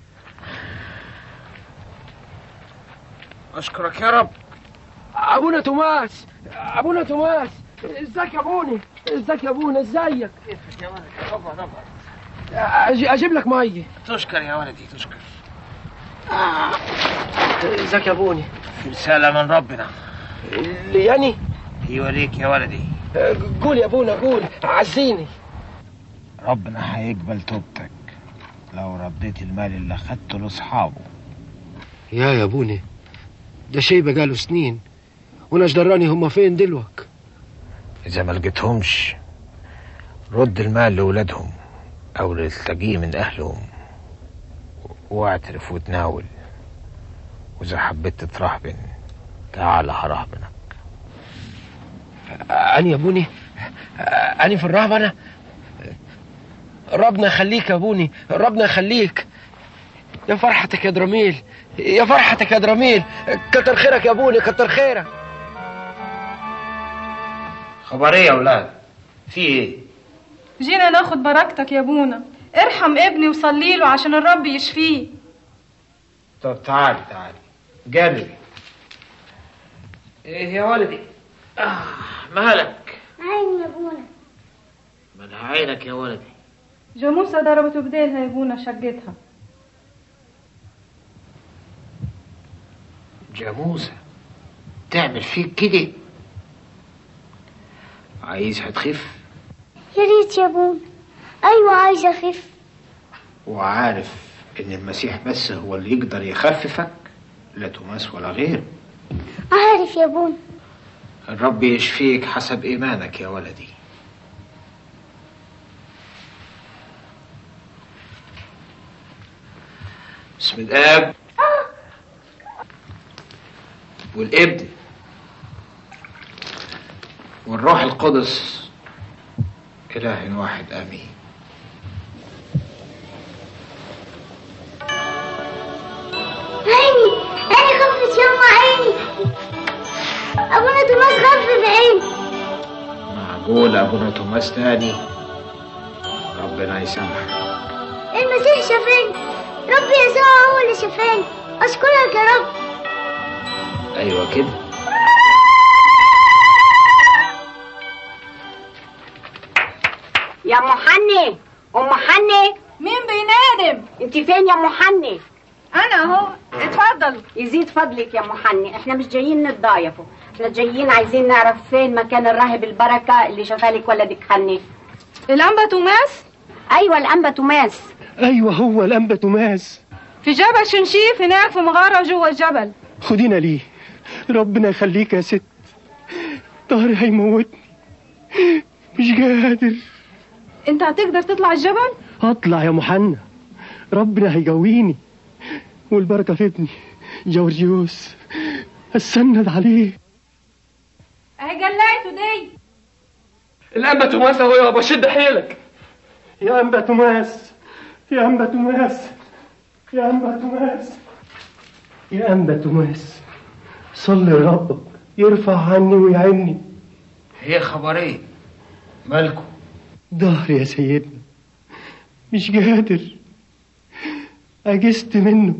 اشكرك يا رب ابونا توماس ابونا توماس ازيك يا ابوني ازيك يا ابونا ازيك أجي- اجيب لك ميه تشكر يا ولدي تشكر ازيك يا ابوني رسالة من ربنا لياني يوريك يا ولدي قول يا ابونا قول عزيني ربنا هيقبل توبتك لو رديت المال اللي خدته لاصحابه يا يا ابوني ده شيء بقاله سنين وانا ايش دراني هما فين دلوك اذا ما لقيتهمش رد المال لولادهم او اللي تلاقيه من اهلهم واعترف وتناول واذا حبيت تترهبن تعال هرهبنك أنا يا ابوني أنا في الرهبة أنا ربنا يخليك يا ابوني ربنا يخليك يا فرحتك يا دراميل يا فرحتك يا دراميل كتر خيرك يا ابوني كتر خيرك خبر ايه يا ولاد في ايه جينا ناخد بركتك يا ابونا ارحم ابني وصلي له عشان الرب يشفيه طب تعالي تعالي جربي ايه يا ولدي آه مالك عيني يا ابونا من عينك يا ولدي جاموسة ضربته بديلها يا ابونا شقتها جاموسة تعمل فيك كده عايزها تخف يا ريت يا ابونا ايوه عايزه اخف وعارف ان المسيح بس هو اللي يقدر يخففك لا توماس ولا غيره عارف يا ابونا الرب يشفيك حسب ايمانك يا ولدي بسم الاب والابن والروح القدس اله واحد امين عيني عيني خفت يما عيني ابونا توماس خفف عيني معقول ابونا توماس تاني ربنا يسامحك المسيح شافاني رب يسوع هو اللي شافاني اشكرك يا رب ايوه كده يا ام حني ام حني مين بينادم انت فين يا ام حني انا اهو اتفضل يزيد فضلك يا ام حني احنا مش جايين نتضايفوا احنا جايين عايزين نعرف فين مكان الراهب البركه اللي شفالك ولدك حني الانبا توماس ايوه الانبا توماس ايوه هو الانبا توماس في جبل شنشيف هناك في مغاره جوه الجبل خدينا ليه ربنا يخليك يا ست ظهري هيموتني مش قادر انت هتقدر تطلع الجبل اطلع يا محنة ربنا هيقويني والبركة في ابني جورجيوس استند عليه اهي جلعته دي الانبا توماس اهو يابا شد حيلك يا انبا توماس يا انبا توماس يا انبا توماس يا انبا توماس صلي ربك يرفع عني ويعني هي خبر ايه مالكم ظهري يا سيدنا مش قادر أجست منه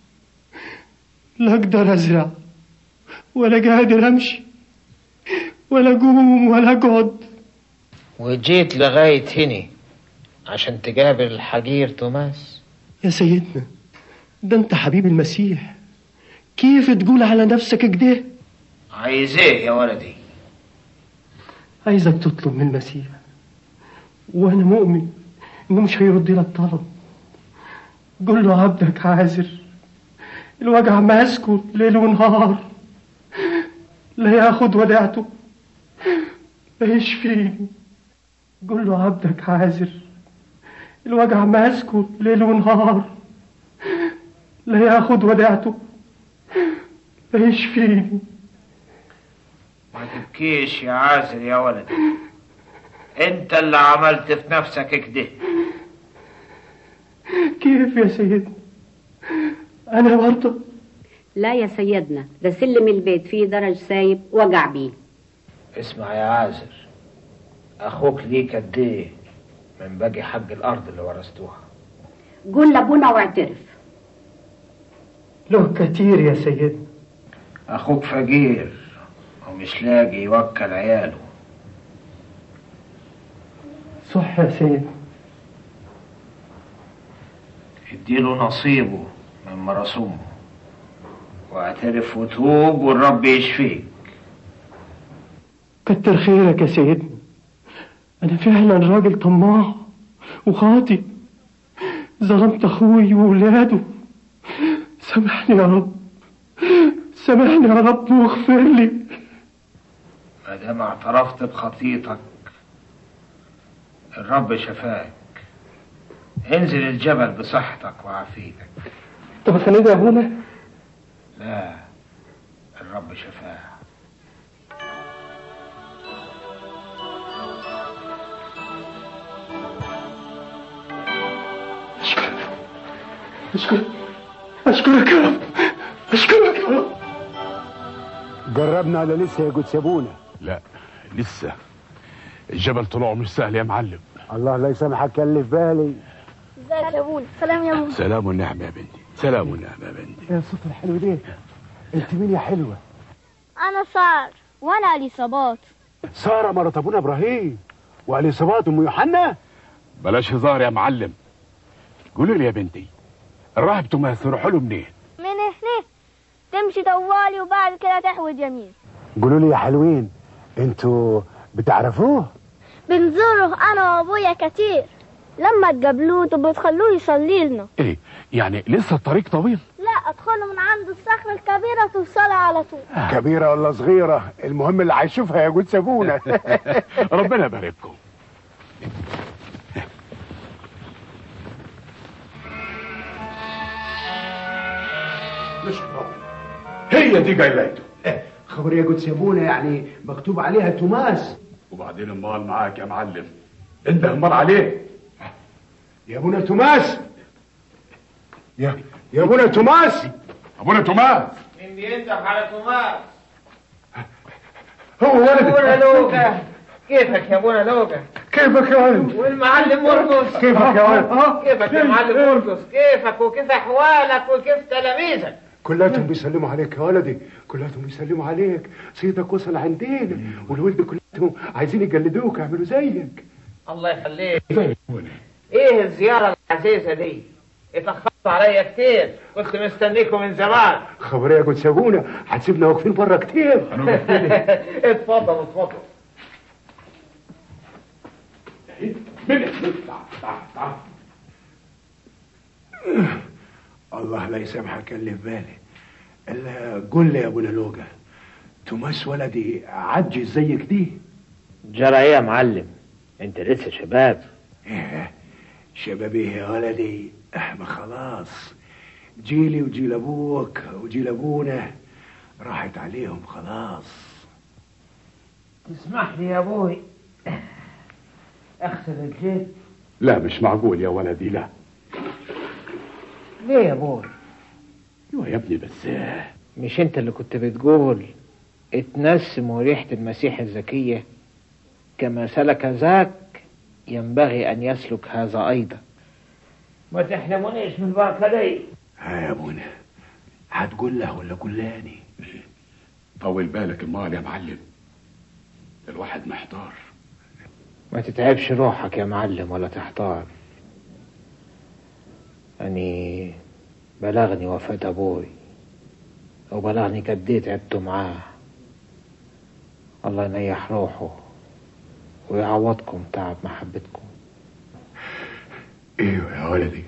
لا أقدر أزرع ولا قادر أمشي ولا أقوم ولا أقعد وجيت لغاية هنا عشان تقابل الحجير توماس يا سيدنا ده أنت حبيب المسيح كيف تقول على نفسك كده عايز ايه يا ولدي عايزك تطلب من المسيح وأنا مؤمن إنه مش هيرد لك طلب قول له عبدك عازر الوجع ماسكه ليل ونهار لا ياخد وداعته لا يشفيني قول له عبدك عازر الوجع ماسكه ليل ونهار لا ياخد وداعته لا يشفيني ما تبكيش يا عازر يا ولدي انت اللي عملت في نفسك كده كيف يا سيدنا أنا برضه لا يا سيدنا ده سلم البيت فيه درج سايب وقع بيه اسمع يا عازر اخوك ليك قد ايه من باقي حق الارض اللي ورثتوها قول لابونا واعترف له كتير يا سيدنا اخوك فقير ومش لاقي يوكل عياله صح يا سيدنا اديله نصيبه من مرسومه واعترف وتوب والرب يشفيك كتر خيرك يا سيدنا أنا فعلا راجل طماع وخاطئ ظلمت أخوي وولاده سامحني يا رب سامحني يا رب واغفر لي ما دام اعترفت بخطيتك الرب شفاك انزل الجبل بصحتك وعافيتك طب سند يا أبونا لا الرب شفاه أشكرك أشكرك يا رب أشكرك يا رب جربنا ولا لسه يا جود ابونا لا لسه الجبل طلوعه مش سهل يا معلم الله لا يسامحك اللي في بالي ازيك يا ابونا سلام يا ابونا سلام والنعمة يا بنتي سلام والنعمة يا بنتي ايه الصوت الحلو ده انت مين يا حلوه انا صار وانا اليصابات ساره مرات ابونا ابراهيم واليصابات ام يوحنا بلاش هزار يا معلم قولوا لي يا بنتي الراهب توماس يروحوا له منين من هنا تمشي طوالي وبعد كده تحوي يمين قولوا لي يا حلوين انتوا بتعرفوه بنزوره انا وابويا كتير لما تقابلوه تبقوا تخلوه يصلي لنا ايه يعني لسه الطريق طويل لا ادخلوا من عند الصخرة الكبيرة توصلها على طول كبيره ولا صغيره المهم اللي هيشوفها يا جود ابونا ربنا يبارككم هي دي جايلاته خبر يا جود ابونا يعني مكتوب عليها توماس وبعدين امال معاك يا معلم انت امال عليه يا ابونا توماس يا يا ابونا توماس ابونا توماس مين بينزح على توماس هو ولد ابونا لوقا كيفك يا ابونا لوقا كيفك يا ولد والمعلم مرقص كيفك يا ولد كيفك يا معلم مرقص كيفك وكيف احوالك وكيف تلاميذك كلاتهم بيسلموا عليك يا ولدي كلاتهم بيسلموا عليك صيتك وصل عندنا والولد كلاتهم عايزين يجلدوك يعملوا زيك الله يخليك ايه الزيارة العزيزة دي اتأخرت عليا كتير كنت مستنيكم من زمان خبر يا جود سابونا هتسيبنا واقفين بره كتير اتفضل اتفضل الله لا يسامحك اللي في بالي الا قول لي يا ابونا لوجا توماس ولدي عجز زيك دي جرى ايه يا معلم انت لسه شباب إيه، شباب ايه يا ولدي آه، ما خلاص جيلي وجيل ابوك وجيل ابونا راحت عليهم خلاص تسمح لي يا ابوي اغسل الجيب لا مش معقول يا ولدي لا ليه يا ابوي ايوه يا ابني بس مش انت اللي كنت بتقول اتنسم ريحة المسيح الزكية كما سلك ذاك ينبغي أن يسلك هذا أيضا ما تحلمونيش من البركة دي ها يا ابونا هتقول له ولا كلاني طول بالك المال يا معلم الواحد محتار ما تتعبش روحك يا معلم ولا تحتار أني بلغني وفاة أبوي وبلغني قد تعبت معاه الله ينيح روحه ويعوضكم تعب محبتكم ايوه يا ولدي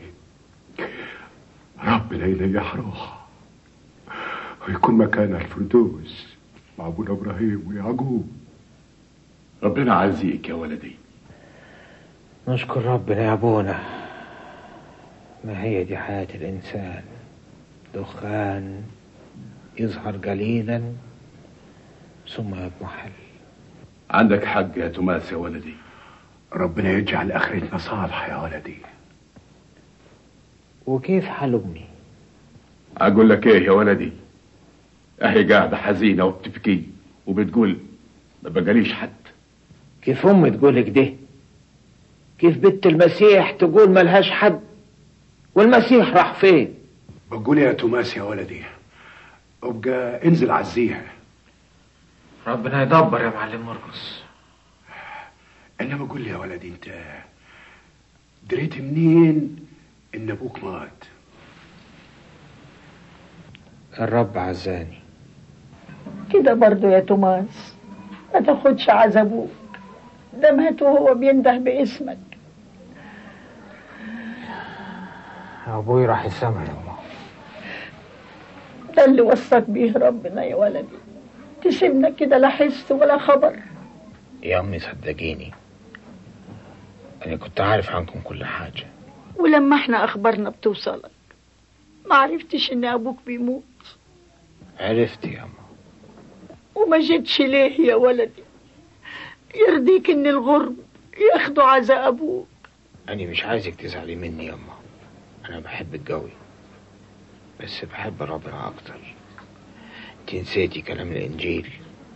ربنا ينيح روحه ويكون مكانها الفردوس مع ابونا ابراهيم ويعقوب ربنا عزيك يا ولدي نشكر ربنا يا أبونا ما هي دي حياة الإنسان دخان يظهر قليلا ثم يضمحل عندك حق يا توماس يا ولدي ربنا يجعل اخرتنا صالحه يا ولدي وكيف حال أمي اقول لك ايه يا ولدي اهي قاعدة حزينة وبتبكي وبتقول ما بقاليش حد كيف أمي تقول كده كيف بنت المسيح تقول ملهاش حد والمسيح راح فين بقول يا توماس يا ولدي ابقى انزل عزيها ربنا يدبر يا معلم مرقس انما قول لي يا ولدي انت دريت منين ان ابوك مات الرب عزاني كده برضو يا توماس ما تاخدش عذابوك ده مات وهو بينده باسمك أبوي راح السما يا أمه ده اللي وصاك بيه ربنا يا ولدي تسيبنا كده لا حس ولا خبر يا أمي صدقيني أنا كنت عارف عنكم كل حاجة ولما احنا اخبارنا بتوصلك ما عرفتش ان ابوك بيموت عرفت يا أمه وما جيتش ليه يا ولدي يرضيك ان الغرب ياخدوا عزا ابوك أنا مش عايزك تزعلي مني يا أمه أنا بحبك قوي بس بحب ربنا أكتر انت نسيتي كلام الإنجيل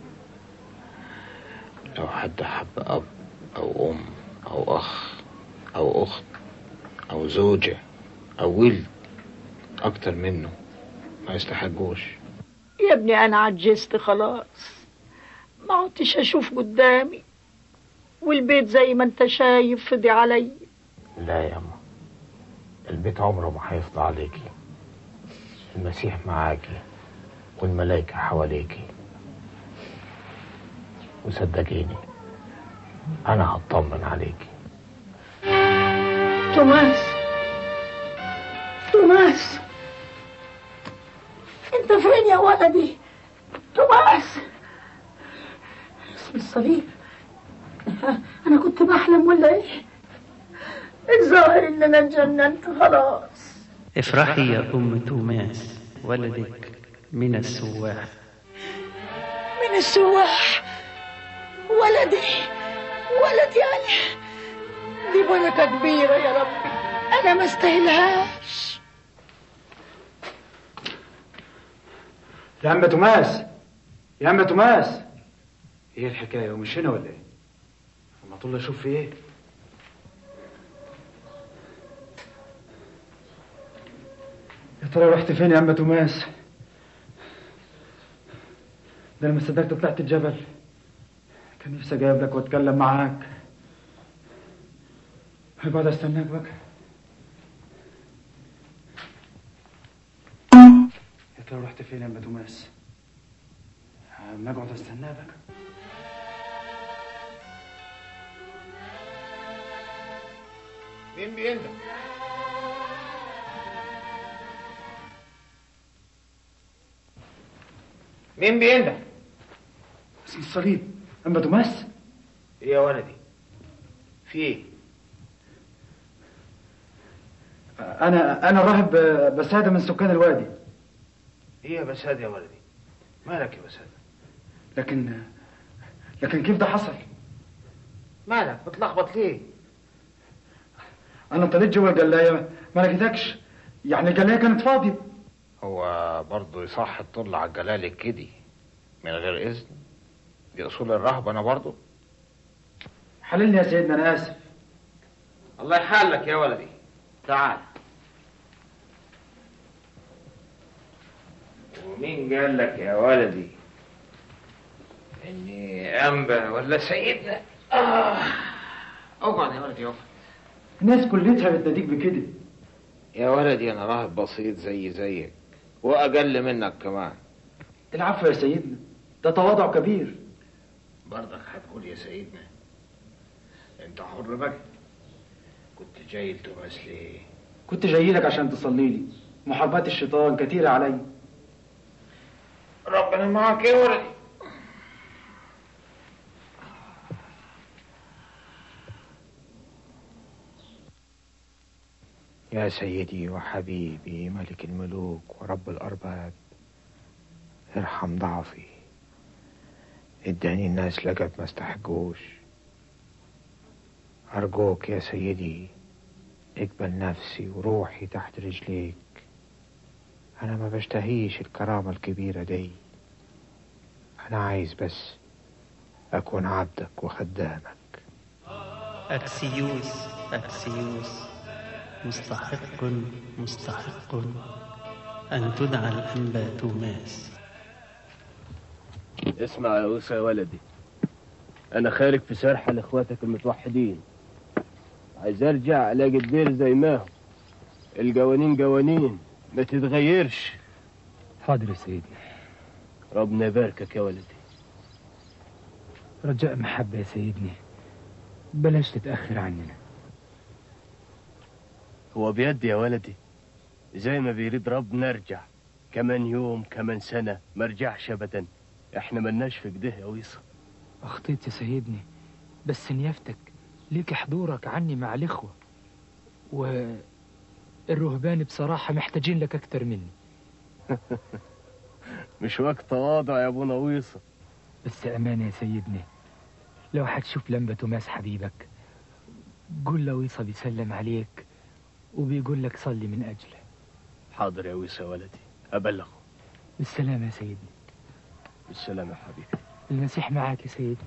لو حد حب أب أو أم أو أخ أو أخت أو زوجة أو ولد أكتر منه ما يستحقوش يا ابني انا عجزت خلاص ما عدتش اشوف قدامي والبيت زي ما انت شايف فضي علي لا يا أمه البيت عمره ما هيفضى عليكي المسيح معاكي والملائكة حواليكي وصدقيني أنا هطمن عليكي توماس توماس انت فين يا ولدي توماس اسم الصليب انا كنت بحلم ولا ايه الظاهر ان انا اتجننت خلاص افرحي يا أم توماس ولدك من السواح من السواح ولدي ولدي انا دي بركة كبيرة يا ربي انا ما استاهلهاش يا عم توماس يا عم توماس ايه الحكايه ومش هنا ولا ايه؟ اما طول اشوف في ايه؟ يا ترى رحت فين يا عم توماس؟ ده انا ما صدقت طلعت الجبل كان نفسي اجيب لك واتكلم معاك هقعد استناك بقى يا ترى رحت فين يا عم توماس؟ ما اقعد استناك بقى مين بينده مين بينده اسم الصليب اما توماس ايه يا ولدي في ايه انا انا راهب بساده من سكان الوادي ايه يا بساد يا ولدي مالك يا بساد لكن لكن كيف ده حصل؟ مالك متلخبط ليه انا طلعت جوا الجلايه ما لقيتكش يعني الجلايه كانت فاضيه هو برضه يصح تطل على الجلال كده من غير إذن دي أصول الرهبة أنا برضه حللني يا سيدنا انا اسف الله يحلك يا ولدي تعال ومين قال لك يا ولدي اني انبا ولا سيدنا آه. اقعد يا ولدي اقعد الناس كلتها بتناديك بكده يا ولدي أنا راهب بسيط زي زيك وأقل منك كمان العفو يا سيدنا ده تواضع كبير برضك هتقول يا سيدنا انت حر بقى كنت جاي لتوماس ليه كنت جاي لك عشان تصلي لي محاربات الشيطان كتيرة علي ربنا معاك يا ولدي يا سيدي وحبيبي ملك الملوك ورب الأرباب ارحم ضعفي اداني الناس لقب ما استحقوش أرجوك يا سيدي اقبل نفسي وروحي تحت رجليك أنا ما بشتهيش الكرامة الكبيرة دي أنا عايز بس أكون عبدك وخدامك أكسيوس أكسيوس مستحق مستحق أن تدعى الأنبا توماس اسمع يا أوسى يا ولدي أنا خارج في سرحة لإخواتك المتوحدين عايز أرجع ألاقي الدير زي ما هو الجوانين جوانين ما تتغيرش حاضر يا سيدي ربنا يباركك يا ولدي رجاء محبة يا سيدني بلاش تتأخر عننا هو بيدي يا ولدي زي ما بيريد رب نرجع كمان يوم كمان سنة ما رجعش أبدا احنا ملناش في كده يا ويصة أخطيت يا سيدني بس نيافتك ليك حضورك عني مع الإخوة والرهبان بصراحة محتاجين لك أكتر مني مش وقت تواضع يا ابونا ويصة بس أمانة يا سيدني لو هتشوف لمبة توماس حبيبك قول له ويصة بيسلم عليك وبيقول لك صلي من أجله حاضر يا ويصة يا ولدي أبلغه بالسلامة يا سيدني بالسلامة يا حبيبي المسيح معاك يا سيدي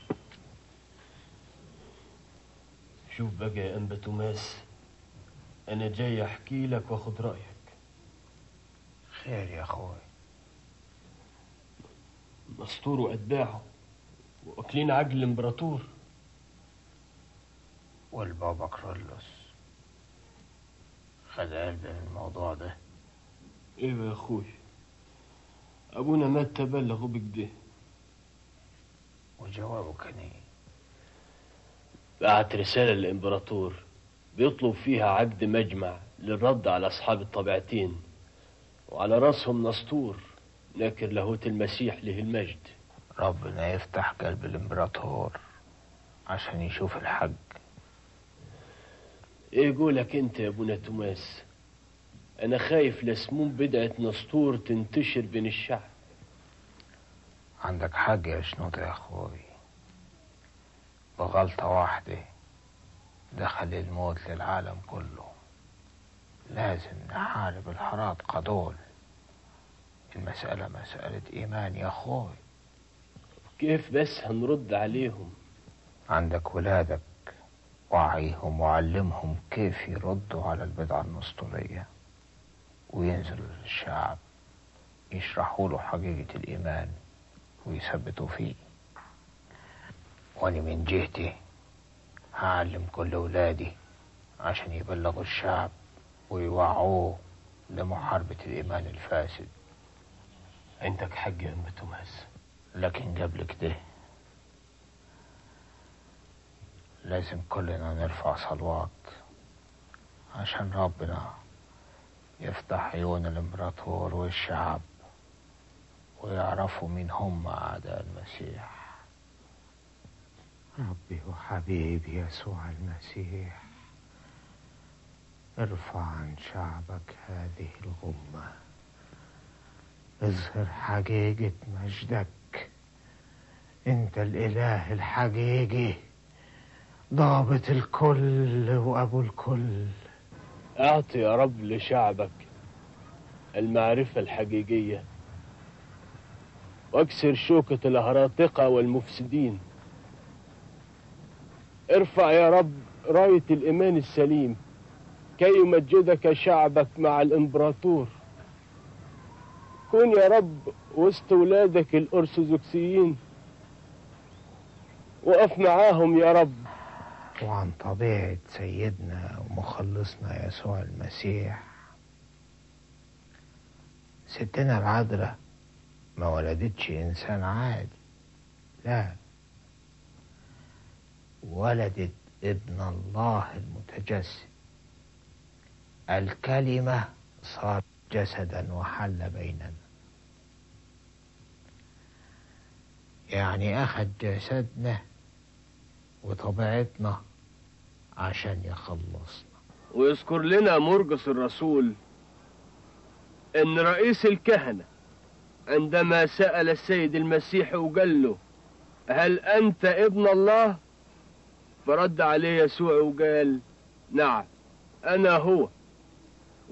شوف بقى يا أنبا توماس أنا جاي أحكي لك وأخد رأيك خير يا أخوي مسطور وأتباعه واكلين عجل الإمبراطور والبابا كرولوس خد قلب من الموضوع ده ايوه يا اخوي ابونا مات تبلغوا بكده وجوابه كان ايه بعت رسالة للإمبراطور بيطلب فيها عقد مجمع للرد على أصحاب الطبيعتين وعلى راسهم نسطور ناكر لاهوت المسيح له المجد ربنا يفتح قلب الامبراطور عشان يشوف الحق ايه قولك انت يا ابونا توماس انا خايف لسموم بدعة نسطور تنتشر بين الشعب عندك حق يا شنوطة يا اخوي بغلطة واحدة دخل الموت للعالم كله لازم نحارب الحرائق دول المسألة مسألة إيمان يا أخوي كيف بس هنرد عليهم عندك ولادك وعيهم وعلمهم كيف يردوا على البدعة النسطورية وينزلوا للشعب يشرحوا له حقيقة الإيمان ويثبتوا فيه وأنا من جهتي هعلم كل أولادي عشان يبلغوا الشعب ويوعوه لمحاربة الإيمان الفاسد عندك حق يا أم توماس لكن قبل كده لازم كلنا نرفع صلوات عشان ربنا يفتح عيون الامبراطور والشعب ويعرفوا مين هم أعداء المسيح ربي وحبيبي يسوع المسيح ارفع عن شعبك هذه الغمة اظهر حقيقة مجدك انت الاله الحقيقي ضابط الكل وابو الكل اعطي يا رب لشعبك المعرفة الحقيقية واكسر شوكة الهراطقة والمفسدين ارفع يا رب راية الإيمان السليم كي يمجدك شعبك مع الإمبراطور كن يا رب وسط ولادك الأرثوذكسيين وقف معاهم يا رب وعن طبيعة سيدنا ومخلصنا يسوع المسيح ستنا العذراء ما ولدتش إنسان عادي لا ولدت ابن الله المتجسد الكلمة صار جسدا وحل بيننا يعني أخذ جسدنا وطبيعتنا عشان يخلصنا ويذكر لنا مرقس الرسول ان رئيس الكهنة عندما سأل السيد المسيح وقال له هل انت ابن الله فرد عليه يسوع وقال نعم انا هو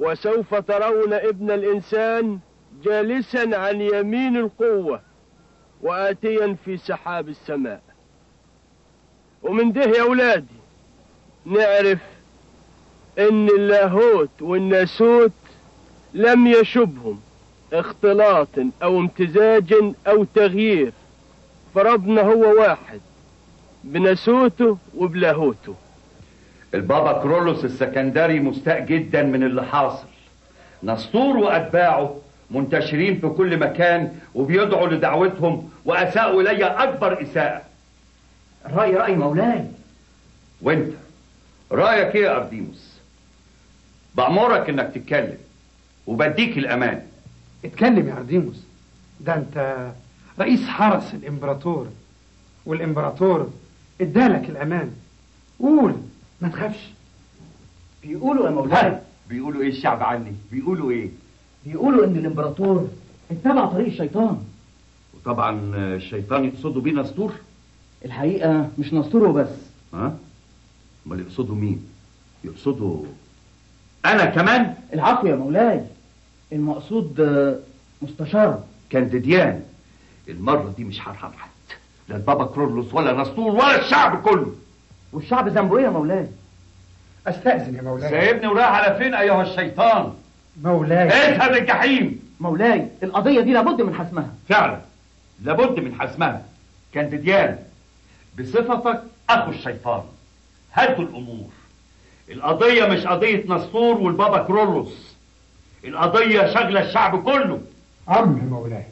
وسوف ترون ابن الانسان جالسا عن يمين القوة وآتيا في سحاب السماء ومن ده يا ولادي نعرف ان اللاهوت والناسوت لم يشبهم اختلاط او امتزاج او تغيير فربنا هو واحد بناسوته وبلاهوته البابا كرولوس السكندري مستاء جدا من اللي حاصل نسطور واتباعه منتشرين في كل مكان وبيدعوا لدعوتهم واساءوا الي اكبر اساءه الراي راي مولاي وانت رايك ايه يا ارديموس بامرك انك تتكلم وبديك الامان اتكلم يا أرديموس ده انت رئيس حرس الامبراطور والامبراطور ادالك الامان قول ما تخافش بيقولوا يا مولاي بيقولوا ايه الشعب عني بيقولوا ايه بيقولوا ان الامبراطور اتبع طريق الشيطان وطبعا الشيطان يقصدوا بيه نسطور الحقيقه مش نسطور وبس ها امال يقصدوا مين يقصدوا انا كمان العفو يا مولاي المقصود آه، مستشار كانديديان المره دي مش هرحم حد لا البابا كرولوس ولا نسطور ولا الشعب كله والشعب ذنبه ايه يا مولاي استاذن يا مولاي سايبني ورايح على فين ايها الشيطان مولاي اذهب الجحيم مولاي القضيه دي لابد من حسمها فعلا لابد من حسمها كانديديان بصفتك اخو الشيطان هدوا الامور القضيه مش قضيه نسطور والبابا كرولوس القضيه شغله الشعب كله امر مولاي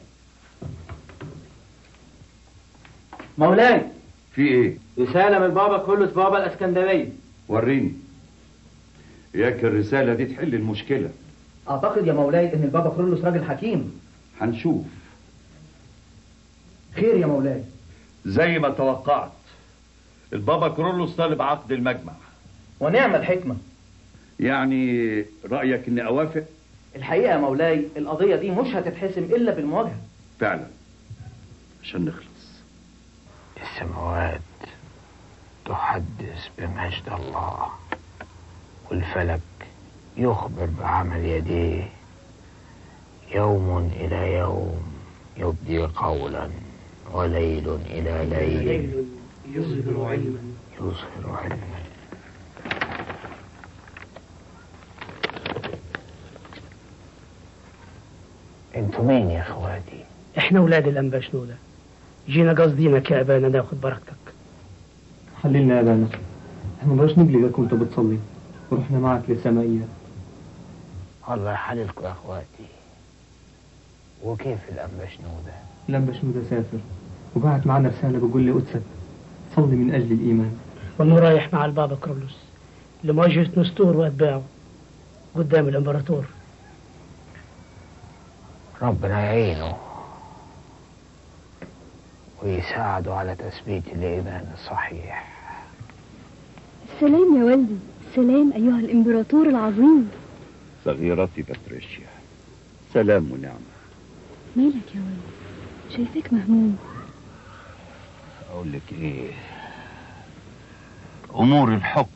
مولاي في ايه رساله من بابا كرولوس بابا الاسكندريه وريني ياك الرساله دي تحل المشكله اعتقد يا مولاي ان البابا كرولوس راجل حكيم هنشوف خير يا مولاي زي ما توقعت البابا كرولوس طالب عقد المجمع ونعم الحكمه يعني رايك اني اوافق الحقيقه يا مولاي القضيه دي مش هتتحسم الا بالمواجهه فعلا عشان نخلص السماوات تحدث بمجد الله والفلك يخبر بعمل يديه يوم إلى يوم يبدي قولا وليل إلى ليل يظهر علما يظهر علما انتوا مين يا اخواتي احنا ولاد الانبا شنودة جينا قصدينك يا ابانا ناخد بركتك حللنا يا بانا احنا مبقاش نقلقك وانت بتصلي ورحنا معك للسمائية الله يحللكم يا اخواتي وكيف الانبا شنودة لما شنودة سافر وبعت معنا رسالة بقول لي قدسك صلي من أجل الإيمان وانه رايح مع البابا كرولوس لمواجهة نستور واتباعه قدام الامبراطور ربنا يعينه ويساعده على تثبيت الإيمان الصحيح السلام يا والدي السلام أيها الإمبراطور العظيم صغيرتي باتريشيا سلام ونعمه مالك يا والدي شايفك مهموم اقول لك ايه امور الحكم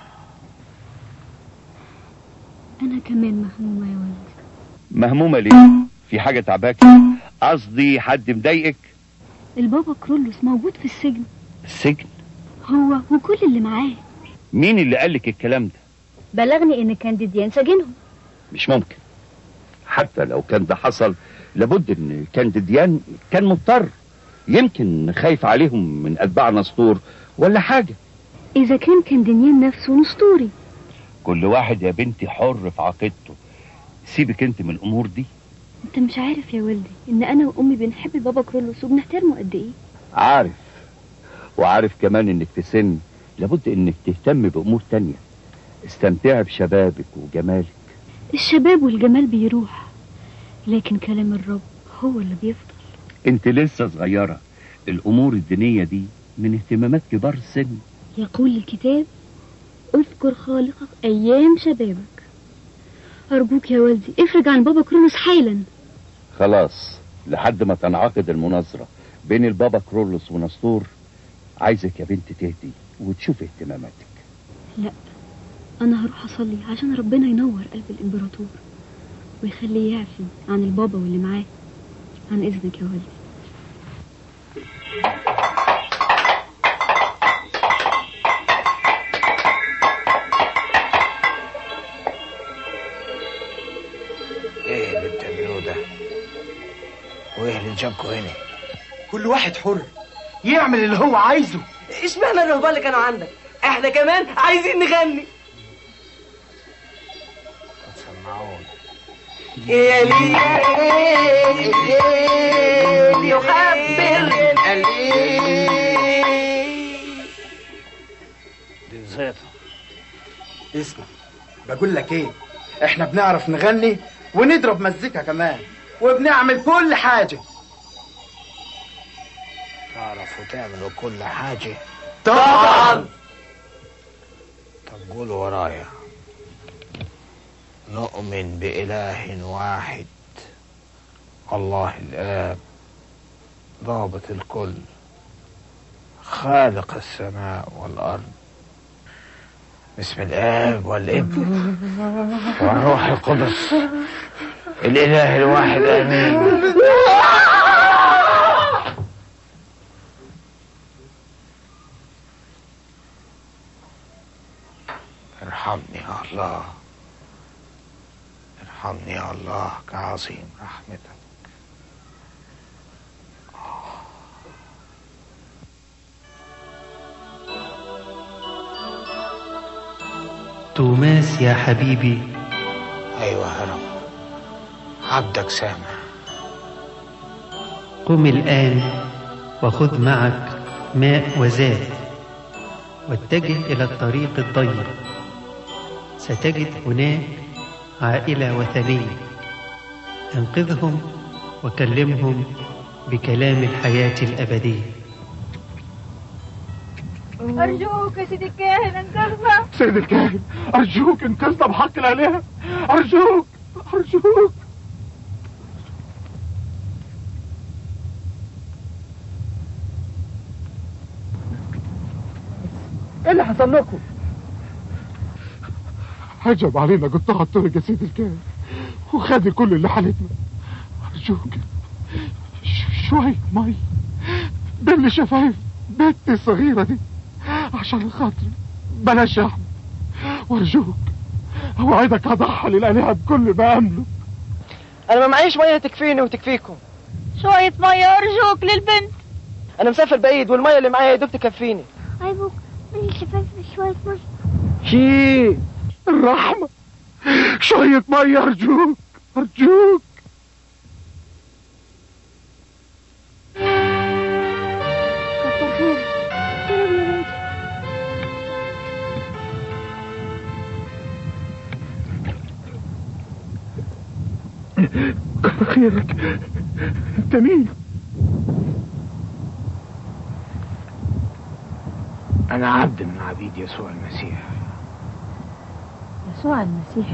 أنا كمان مهمومة يا والدي مهمومه ليه في حاجه تعباكي قصدي حد مضايقك البابا كرولوس موجود في السجن السجن هو وكل اللي معاه مين اللي قال لك الكلام ده بلغني إن كانديديان سجنهم مش ممكن حتى لو كان ده حصل لابد ان كانديديان كان مضطر يمكن خايف عليهم من اتباع نسطور ولا حاجه إذا كان كانديديان نفسه نسطوري كل واحد يا بنتي حر في عقيدته سيبك انت من الامور دي أنت مش عارف يا والدي إن أنا وأمي بنحب البابا كرولوس وبنحترمه قد إيه عارف وعارف كمان انك في سن لابد انك تهتم بامور تانية استمتعي بشبابك وجمالك الشباب والجمال بيروح لكن كلام الرب هو اللي بيفضل انت لسه صغيرة الامور الدينية دي من اهتمامات كبار السن يقول الكتاب اذكر خالقك أيام شبابك أرجوك يا والدي افرج عن بابا كرولوس حالا خلاص لحد ما تنعقد المناظرة بين البابا كرولوس ونسطور عايزك يا بنت تهدي وتشوف اهتماماتك لا أنا هروح أصلي عشان ربنا ينور قلب الإمبراطور ويخليه يعفي عن البابا واللي معاه عن إذنك يا والدي ايه اللي بتعملوه ده وايه اللي جابكوا هنا كل واحد حر يعمل اللي هو عايزه اشمعنى الرهبان اللي كانوا عندك احنا كمان عايزين نغني سمعوني يا ليل الليل يخبر دي زيطة اسمع بقول لك ايه احنا بنعرف نغني ونضرب مزيكا كمان وبنعمل كل حاجة تعرفوا تعملوا كل حاجة طبعا طب قولوا ورايا نؤمن بإله واحد الله الآب ضابط الكل خالق السماء والأرض بسم الآب والابن والروح القدس الإله الواحد آمين ارحمني يا الله ارحمني يا الله كعظيم رحمتك توماس يا حبيبي أيوة هرم عبدك سامع قم الآن وخذ معك ماء وزاد واتجه إلى الطريق الضيق ستجد هناك عائلة وثنية انقذهم وكلمهم بكلام الحياة الأبدية أرجوك يا سيدي الكاهن انقذنا سيد الكاهن أرجوك انقذنا بحق الآلهة أرجوك أرجوك ايه اللي حصل لكم؟ هجم علينا قطاع الطرق يا سيد الكاهن وخد كل اللي حالتنا أرجوك ش- شوية مي بل شفايف بنتي الصغيرة دي عشان خاطري بلاش يا أحمد وأرجوك أوعدك هضحي للآلهة بكل ما أملك انا ما معيش ميه تكفيني وتكفيكم شوية مية أرجوك للبنت انا مسافر بعيد والميه اللي معايا يا دوب تكفيني أيبوك من الشفايف شوية مية شي الرحمة شوية مية أرجوك أرجوك كتر خيرك شرب يا بنتي كتر خيرك أنت مين؟ أنا عبد من عبيد يسوع المسيح يسوع المسيح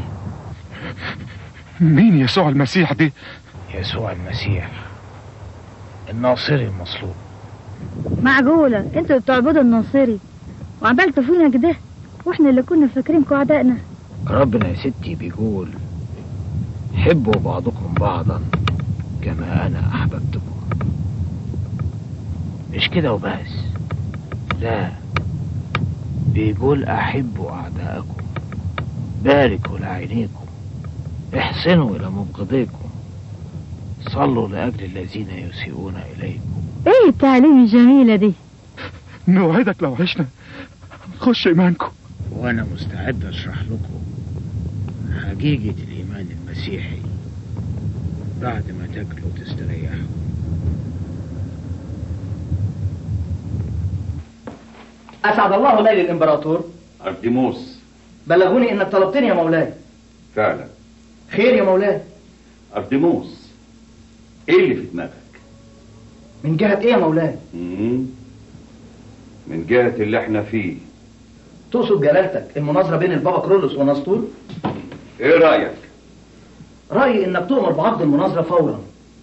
مين يسوع المسيح دي؟ يسوع المسيح الناصري المصلوب معقولة انتوا بتعبدوا الناصري وعملتوا فينا كده واحنا اللي كنا فاكرينكم اعدائنا ربنا يا ستي بيقول حبوا بعضكم بعضا كما أنا أحببتكم مش كده وبس لا بيقول أحبوا أعداءكم باركوا لعينيكم احسنوا إلى مبغضيكم صلوا لأجل الذين يسيئون إليكم ايه التعليم الجميلة دي نوعدك لو عشنا نخش إيمانكم وأنا مستعد أشرح لكم حقيقة الإيمان المسيحي بعد ما تاكلوا وتستريحوا أسعد الله ليل الإمبراطور أرديموس بلغوني إنك طلبتني يا مولاي فعلا خير يا مولاي أرديموس إيه اللي في دماغك؟ من جهة إيه يا مولاي مم. من جهة اللي احنا فيه تقصد جلالتك المناظرة بين البابا كرولوس ونسطور ايه رأيك؟ رأيي إنك تؤمر بعقد المناظرة فورا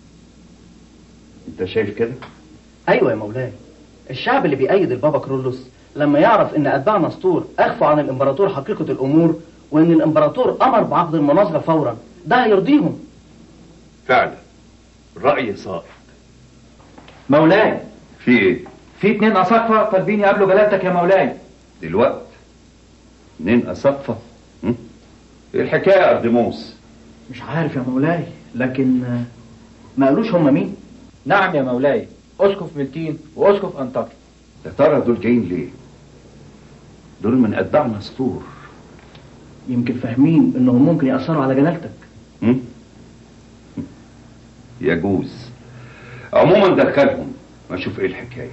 انت شايف كده؟ أيوة يا مولاي الشعب اللي بيأيد البابا كرولوس لما يعرف إن أتباع نسطور أخفوا عن الإمبراطور حقيقة الأمور وإن الإمبراطور أمر بعقد المناظرة فورا ده هيرضيهم فعلا رأي صائب مولاي في ايه في اتنين أساقفة طالبين يقابلوا جلالتك يا مولاي دلوقت اتنين اسقفة هم؟ ايه الحكايه يا اردموس مش عارف يا مولاي لكن آه، ما قالوش هم مين نعم يا مولاي أسقف ملتين وأسقف أنطاكيا يا ترى دول جايين ليه دول من اتباع نسطور يمكن فاهمين انهم ممكن ياثروا على جلالتك هم؟ يجوز عموما دخلهم واشوف ايه الحكايه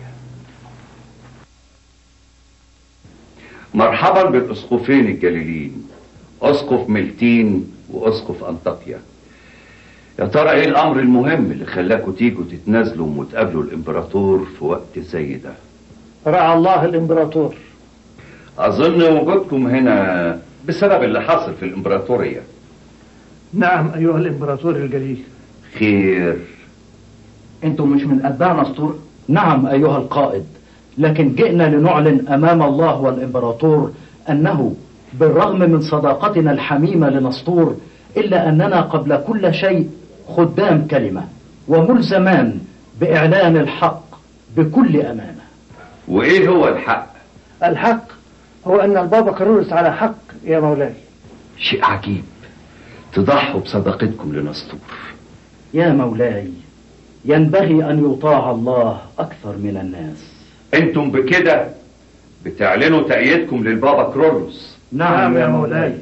مرحبا بالاسقفين الجليلين اسقف ملتين واسقف انطاكيا يا ترى ايه الامر المهم اللي خلاكوا تيجوا تتنازلوا وتقابلوا الامبراطور في وقت زي ده رعى الله الامبراطور اظن وجودكم هنا بسبب اللي حصل في الامبراطوريه نعم ايها الامبراطور الجليل خير انتم مش من اتباع نسطور نعم ايها القائد لكن جئنا لنعلن امام الله والامبراطور انه بالرغم من صداقتنا الحميمه لنسطور الا اننا قبل كل شيء خدام كلمه وملزمان باعلان الحق بكل امانه وايه هو الحق الحق هو ان البابا كارولوس على حق يا مولاي شيء عجيب تضحوا بصداقتكم لنسطور يا مولاي ينبغي ان يطاع الله اكثر من الناس انتم بكده بتعلنوا تأييدكم للبابا كرولوس نعم يا مولاي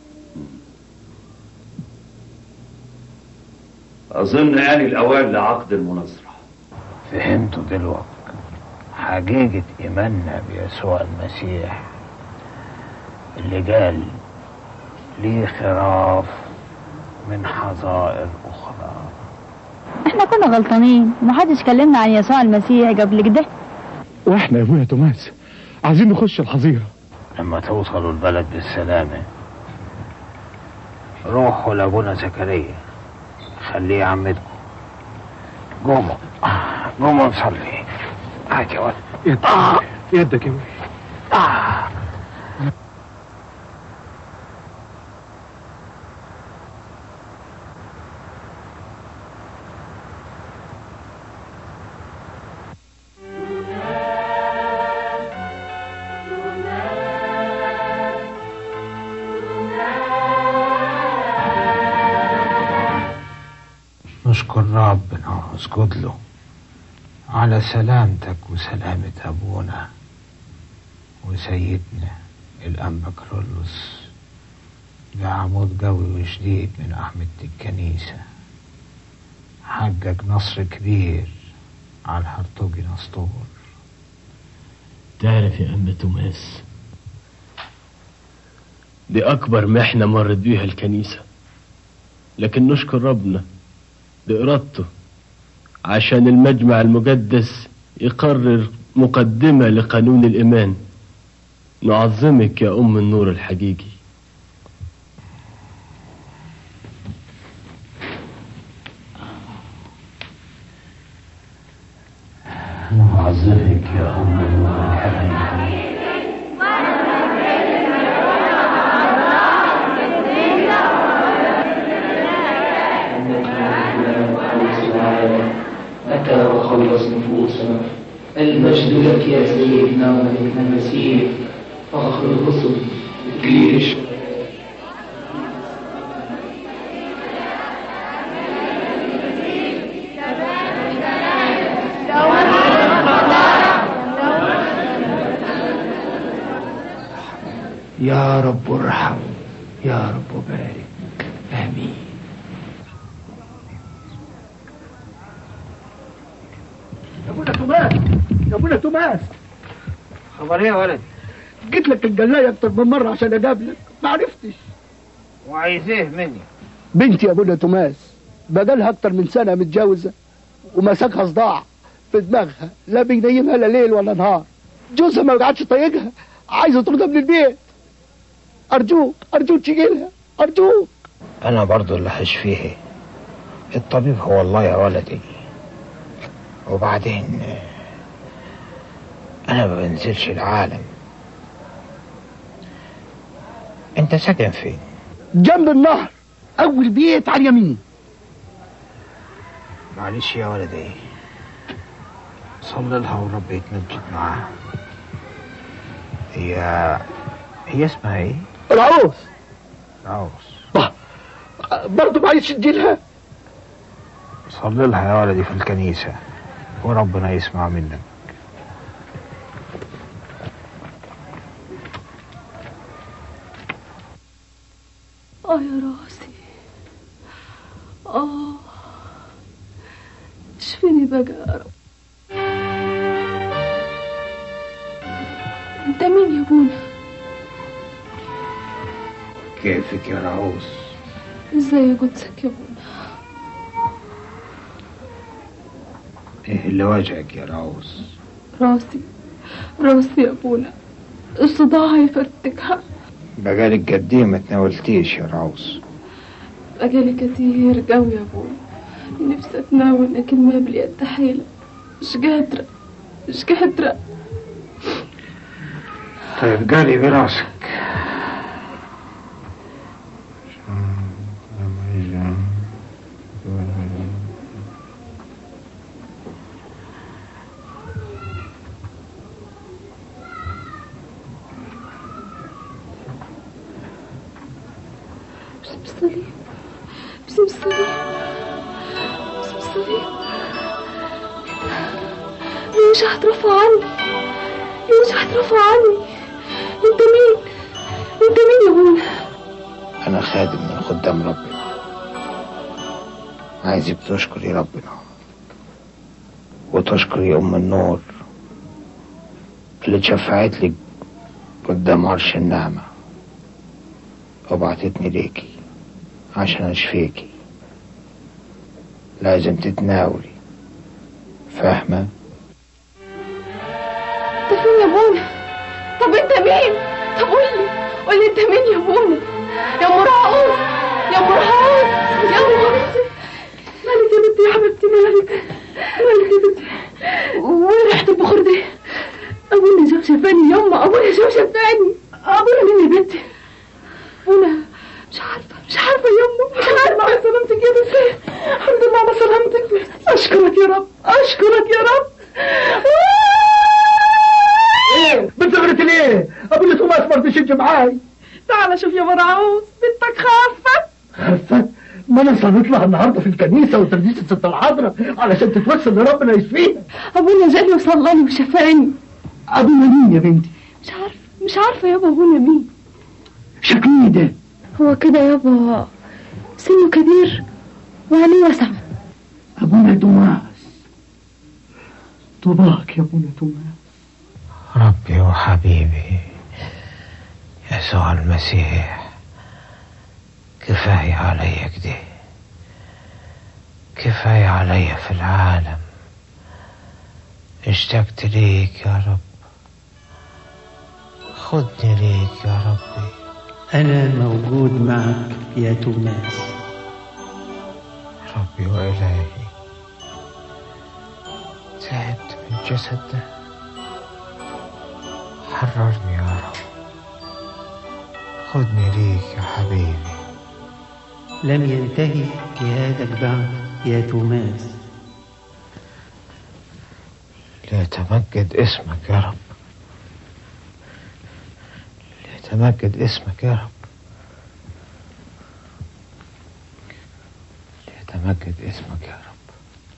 اظن آن الاوان لعقد المناظرة فهمتوا دلوقتي حقيقة إيماننا بيسوع المسيح اللي قال لي خراف من حظائر أخرى احنا كنا غلطانين ومحدش كلمنا عن يسوع المسيح قبل كده واحنا يا ابويا توماس عايزين نخش الحظيره لما توصلوا البلد بالسلامة روحوا لأبونا زكريا خليه يعمدكم قوموا قوموا نصلي هات يا ولد يدك يدك يا ابويا آه. نشكر ربنا ونسجد له على سلامتك وسلامة أبونا وسيدنا الأنبا كرولوس بعمود قوي وشديد من أحمد الكنيسة حقق نصر كبير على الهرطوجي نسطور تعرف يا أم توماس دي أكبر محنة مرت بيها الكنيسة لكن نشكر ربنا بإرادته عشان المجمع المقدس يقرر مقدمة لقانون الإيمان نعظمك يا أم النور الحقيقي نعظمك يا أم النور الحقيقي أتى وخلص نفوسنا المجد لك يا سيدنا وملكنا المسيح فخر الرسل جيش يا رب ارحم يا رب بارك آمين يا ابونا توماس يا ابونا توماس خبر ايه يا ولد جيت لك الجلاية اكتر من مرة عشان اقابلك ما عرفتش وعايز ايه مني بنتي يا ابونا توماس بقالها اكتر من سنة متجوزة ومسكها صداع في دماغها لا بينيمها لا ليل ولا نهار جوزها ما قعدش طايقها عايزة تطردها من البيت ارجوك ارجوك تيجي لها ارجوك أنا برضو اللي هشفيه الطبيب هو الله يا ولدي وبعدين أنا ما بنزلش العالم أنت ساكن فين؟ جنب النهر اول بيت على اليمين معلش يا ولدي صلي لها وربي يتمجد معاها هي هي اسمها ايه؟ العروس العروس برضه ما عايز تديلها صلي لها يا ولدي في الكنيسة وربنا يسمع منك اه يا راسي اه اشفيني بقى يا رب انت مين يا ابونا كيفك يا رعوس ازاي قدسك يا ابونا ايه اللي وجهك يا رعوس راسي راسي يا ابونا الصداع هيفرتكها بقالك قد ايه ما تناولتيش يا رعوس بقالي كتير قوي يا ابونا نفسي اتناول لكن ما باليد حيلة مش قادرة مش قادرة طيب قالي براسك بسم الصليب بسم الصليب بسم الصليب ليه مش هترفع عني ليه مش هترفع عني انت مين انت مين يا ابونا انا خادم من خدام ربنا عايزك تشكري ربنا وتشكري ام النور اللي اتشفعت لك قدام عرش النعمة وبعتتني ليكي عشان اشفيكي لازم تتناولي فاهمة انت فين يا ابونا طب انت مين طب قول لي قول لي انت مين يا ابونا يا ام رؤوف يا ام رؤوف يا ام رؤوف مالك يا بنتي يا حبيبتي مالك مالك يا بنتي وين ريحه البخور دي ابونا جو شفاني يما ابونا جو شفاني ابونا مين يا بنتي ابونا مش عارفه مش عارفه يما مش عارفه على سلامتك يا بنتي الحمد لله على سلامتك اشكرك يا رب اشكرك يا رب ايه بتغرت ليه ابو توماس ما رضيش يجي معاي تعال شوف يا مرعوز بنتك خافت خفت ما انا صليت لها النهارده في الكنيسه وترديت الست الحضره علشان تتوسل لربنا يشفيها ابونا جالي وصلاني وشفاني ابونا مين يا بنتي مش عارفه مش عارفه يابا ابونا مين شكله ده هو كده يابا سنه كبير وعينيه واسعه ابونا توماس طباك يا ابونا توماس ربي وحبيبي يسوع المسيح كفاية علي كده كفاية علي في العالم اشتقت ليك يا رب خدني ليك يا ربي أنا موجود معك يا توماس ربي وإلهي تعبت من الجسد ده حررني يا رب خدني ليك يا حبيبي لم ينتهي جهادك بعد يا توماس ليتمجد اسمك يا رب ليتمجد اسمك يا رب ليتمجد اسمك يا رب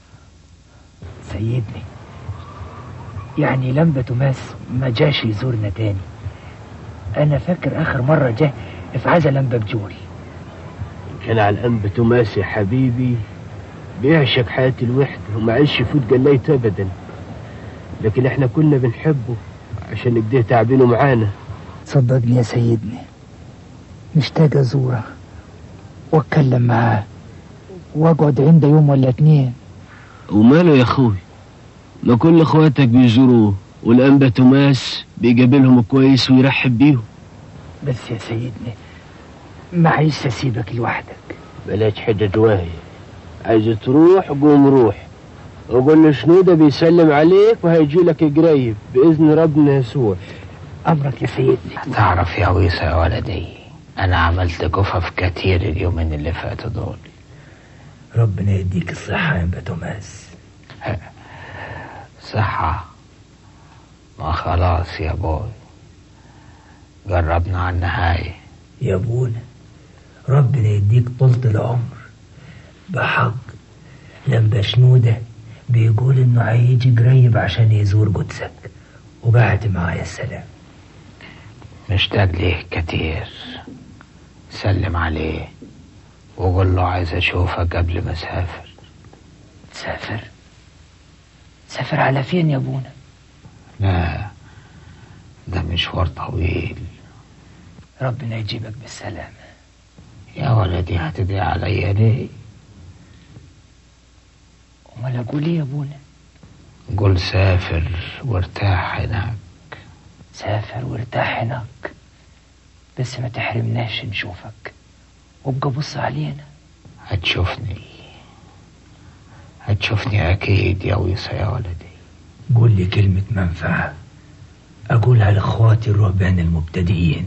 سيدني يعني لمبة توماس ما جاش يزورنا تاني انا فاكر اخر مرة جه في عزا لمبة بجول كان على الأنبا توماس يا حبيبي بيعشق حياة الوحدة وما عيش يفوت جليت أبدا لكن احنا كنا بنحبه عشان كده تعبينه معانا صدقني يا سيدني مشتاق ازوره واتكلم معاه واقعد عنده يوم ولا اتنين وماله يا اخوي ما كل اخواتك بيزوروه والأنبا توماس بيقابلهم كويس ويرحب بيهم بس يا سيدني ما عايز اسيبك لوحدك بلاش حجج واهية عايز تروح قوم روح وقول له شنودة بيسلم عليك وهيجي لك قريب بإذن ربنا يسوع أمرك يا سيدني تعرف يا ويصة يا ولدي أنا عملت جفف كتير اليومين اللي فاتوا دول ربنا يديك الصحة يا أنبا توماس الصحة ما خلاص يا بوي جربنا على النهاية يا ابونا ربنا يديك طولة العمر بحق لما شنودة بيقول انه هيجي قريب عشان يزور قدسك وبعد معايا السلام مشتاق ليه كتير سلم عليه وقول له عايز اشوفك قبل ما اسافر تسافر سافر على فين يا ابونا لا ده مشوار طويل ربنا يجيبك بالسلامة يا ولدي هتدعي عليا ليه امال اقول ايه يا ابونا قول سافر وارتاح هناك سافر وارتاح هناك بس ما تحرمناش نشوفك وابقى بص علينا هتشوفني هتشوفني اكيد يا ويصة يا ولدي قول لي كلمة منفعة أقولها لإخواتي الرهبان المبتدئين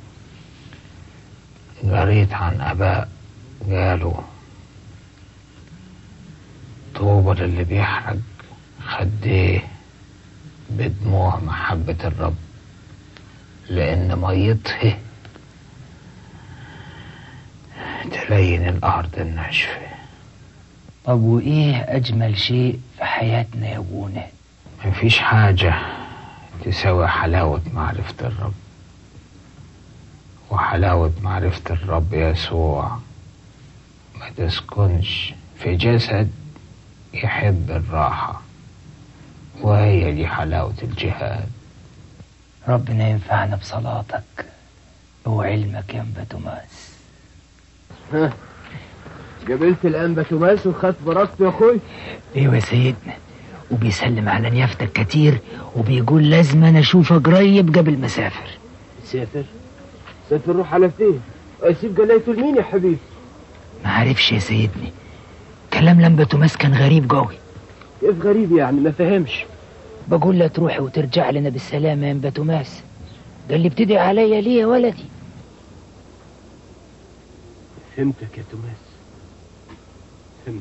قريت عن اباء قالوا طوبى للي بيحرق خديه بدموع محبة الرب لأن ميته تلين الأرض الناشفة طب وإيه أجمل شيء في حياتنا يا أبونا مفيش حاجة تساوي حلاوة معرفة الرب وحلاوة معرفة الرب يسوع ما تسكنش في جسد يحب الراحة وهي دي حلاوة الجهاد ربنا ينفعنا بصلاتك وعلمك يا أنبا توماس ها قابلت الأنبا توماس وخدت براسته يا أخوي أيوة يا سيدنا وبيسلم على نيافتك كتير وبيقول لازم أنا أشوفك قريب قبل ما أسافر سافر سافر روح على فين أسيب قلايته لمين يا حبيبي ما عارفش يا سيدني كلام لمبة توماس كان غريب قوي كيف غريب يعني ما فهمش بقول لا تروحي وترجع لنا بالسلامة يا أنبا توماس قال لي بتدعي عليا ليه يا ولدي فهمتك يا توماس فهمتك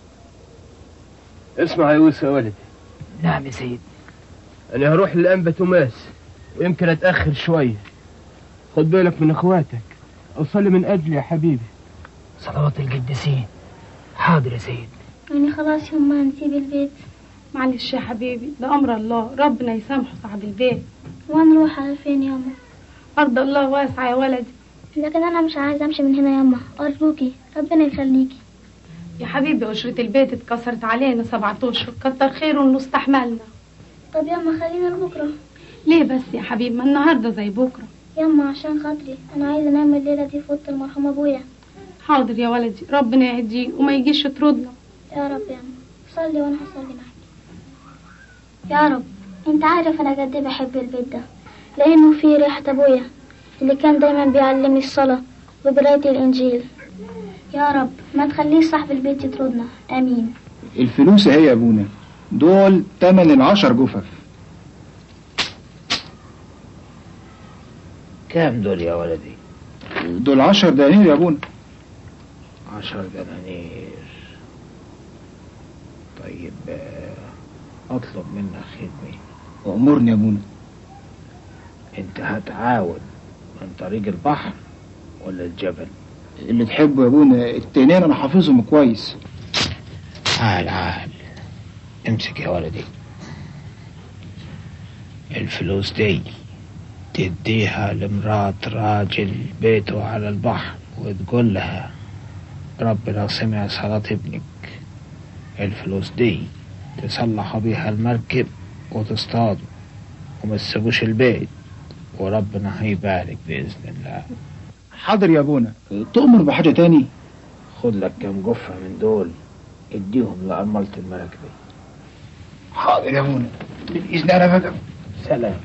اسمع يا ويس يا ولدي نعم يا سيدي أنا هروح للأنبا توماس ويمكن أتأخر شوية خد بالك من إخواتك أصلي من أجلي يا حبيبي صلوات القديسين حاضر يا سيدي يعني خلاص يما نسيب البيت معلش يا حبيبي ده أمر الله ربنا يسامحه صاحب البيت ونروح على فين يما أرض الله واسعة يا ولدي لكن أنا مش عايزة أمشي من هنا يما أرجوكي ربنا يخليكي يا حبيبي أشرة البيت اتكسرت علينا سبعة أشهر كتر خيره إنه استحملنا طب يما خلينا لبكرة ليه بس يا حبيبي ما النهاردة زي بكرة يما عشان خاطري أنا عايزة أنام الليلة دي في أوضة المرحوم أبويا حاضر يا ولدي ربنا يهديه وما يجيش يطردنا يا رب يما صلي وأنا هصلي معاك يا رب أنت عارف أنا قد إيه بحب البيت ده لأنه فيه ريحة أبويا اللي كان دايما بيعلمني الصلاة وقراية الإنجيل يا رب ما تخليش صاحب البيت يطردنا آمين الفلوس اهي يا ابونا دول تمن العشر جفف كام دول يا ولدي دول عشر دنانير يا ابونا عشر دنانير طيب آه، اطلب منك خدمة وامرني يا ابونا انت هتعاود من طريق البحر ولا الجبل اللي تحبه يا ابونا التنين انا حافظهم كويس عال عال امسك يا ولدي الفلوس دي تديها لمرات راجل بيته على البحر وتقول لها ربنا سمع صلاة ابنك الفلوس دي تصلحوا بيها المركب وتصطادوا وما تسيبوش البيت وربنا هيبارك بإذن الله حاضر يا ابونا تؤمر بحاجة تاني خد لك كم جفة من دول اديهم لأرملة المراكبي حاضر يا ابونا بالإذن أنا بدأ سلام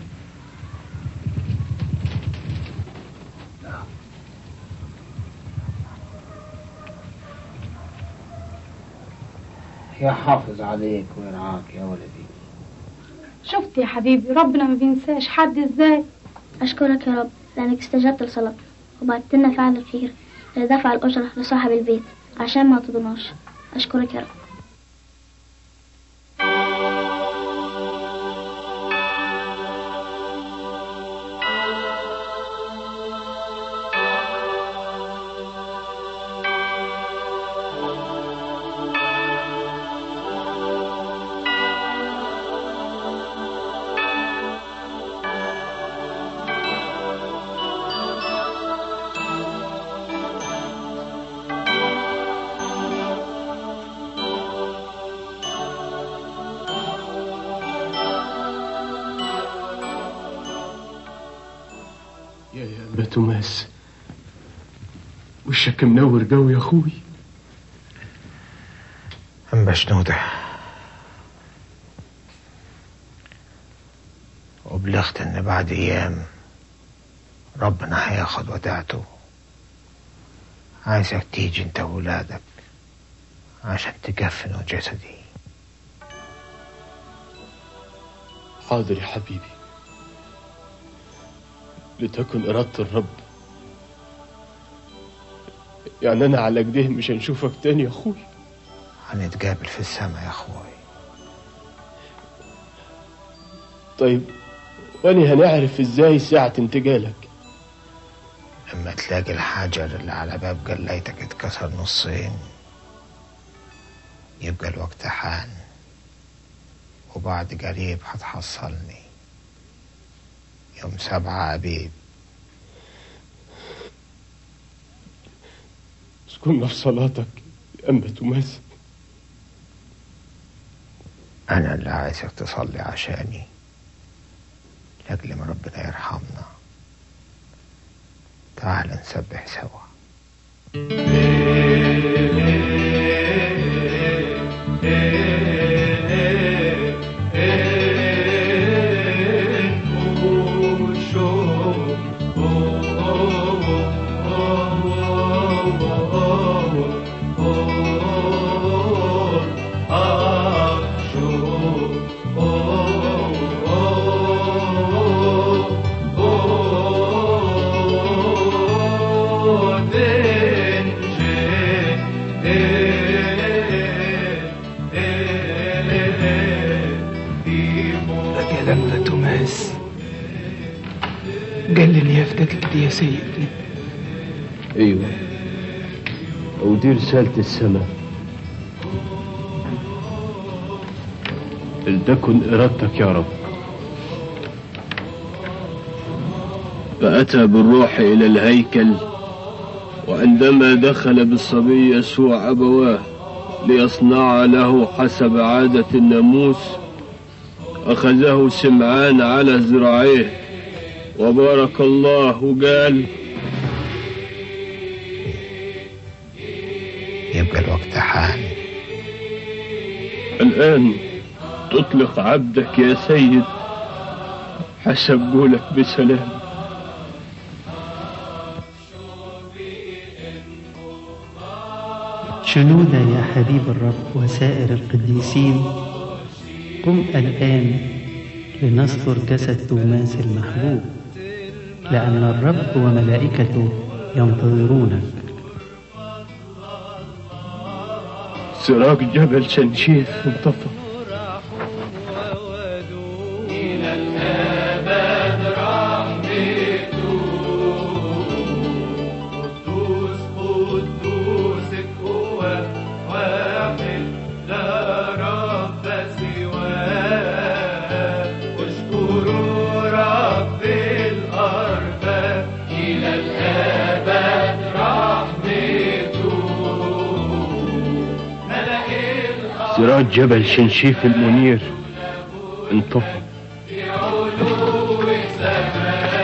يحافظ عليك ويرعاك يا ولدي شفت يا حبيبي ربنا ما بينساش حد ازاي أشكرك يا رب لأنك استجبت لصلاتنا وبعت لنا فعل الخير لدفع الأجرة لصاحب البيت عشان ما تضناش أشكرك يا رب يا حافظ عليك ويرعاك يا ولدي شكرا يا رب لانك استجبت لصلاتنا وبعت لنا فعل الخير لدفع الاجره لصاحب البيت عشان ما تضناش اشكرك يا رب يا حافظ عليك ويرعاك يا ولدي يا أبا توماس وشك منور قوي يا أخوي أم شنودة وبلغت إن بعد أيام ربنا هياخد وداعته عايزك تيجي انت وولادك عشان تكفنوا جسدي حاضر يا حبيبي لتكن إرادة الرب يعني أنا على كده مش هنشوفك تاني يا أخوي هنتقابل في السماء يا أخوي طيب وأني هنعرف إزاي ساعة انتقالك لما تلاقي الحجر اللي على باب جليتك اتكسر نصين يبقى الوقت حان وبعد قريب هتحصلني يوم سبعة أبيب اسكننا في صلاتك يا أنبا توماس أنا اللي عايزك تصلي عشاني لأجل ما ربنا يرحمنا تعال نسبح سوا بقى لما توماس قال لي يفتك دي يا سيدي أيوة ودي رسالة السماء لتكن إرادتك يا رب فأتى بالروح إلى الهيكل وعندما دخل بالصبي يسوع أبواه ليصنع له حسب عادة الناموس أخذه سمعان على ذراعيه وبارك الله وقال يبقى الوقت حان الآن تطلق عبدك يا سيد حسب قولك بسلام شنودا يا حبيب الرب وسائر القديسين قم الآن لنستر جسد توماس المحبوب لأن الرب وملائكته ينتظرونك سراج جبل شنشيف انطفى إلى الأبد رحمته قدوس قدوسك هو واحد لا رب سواه اشكروا رب الأرباب إلى الأبد رحمته ملأ الأرض سراج جبل شنشيف المنير انطفى بعلو سماه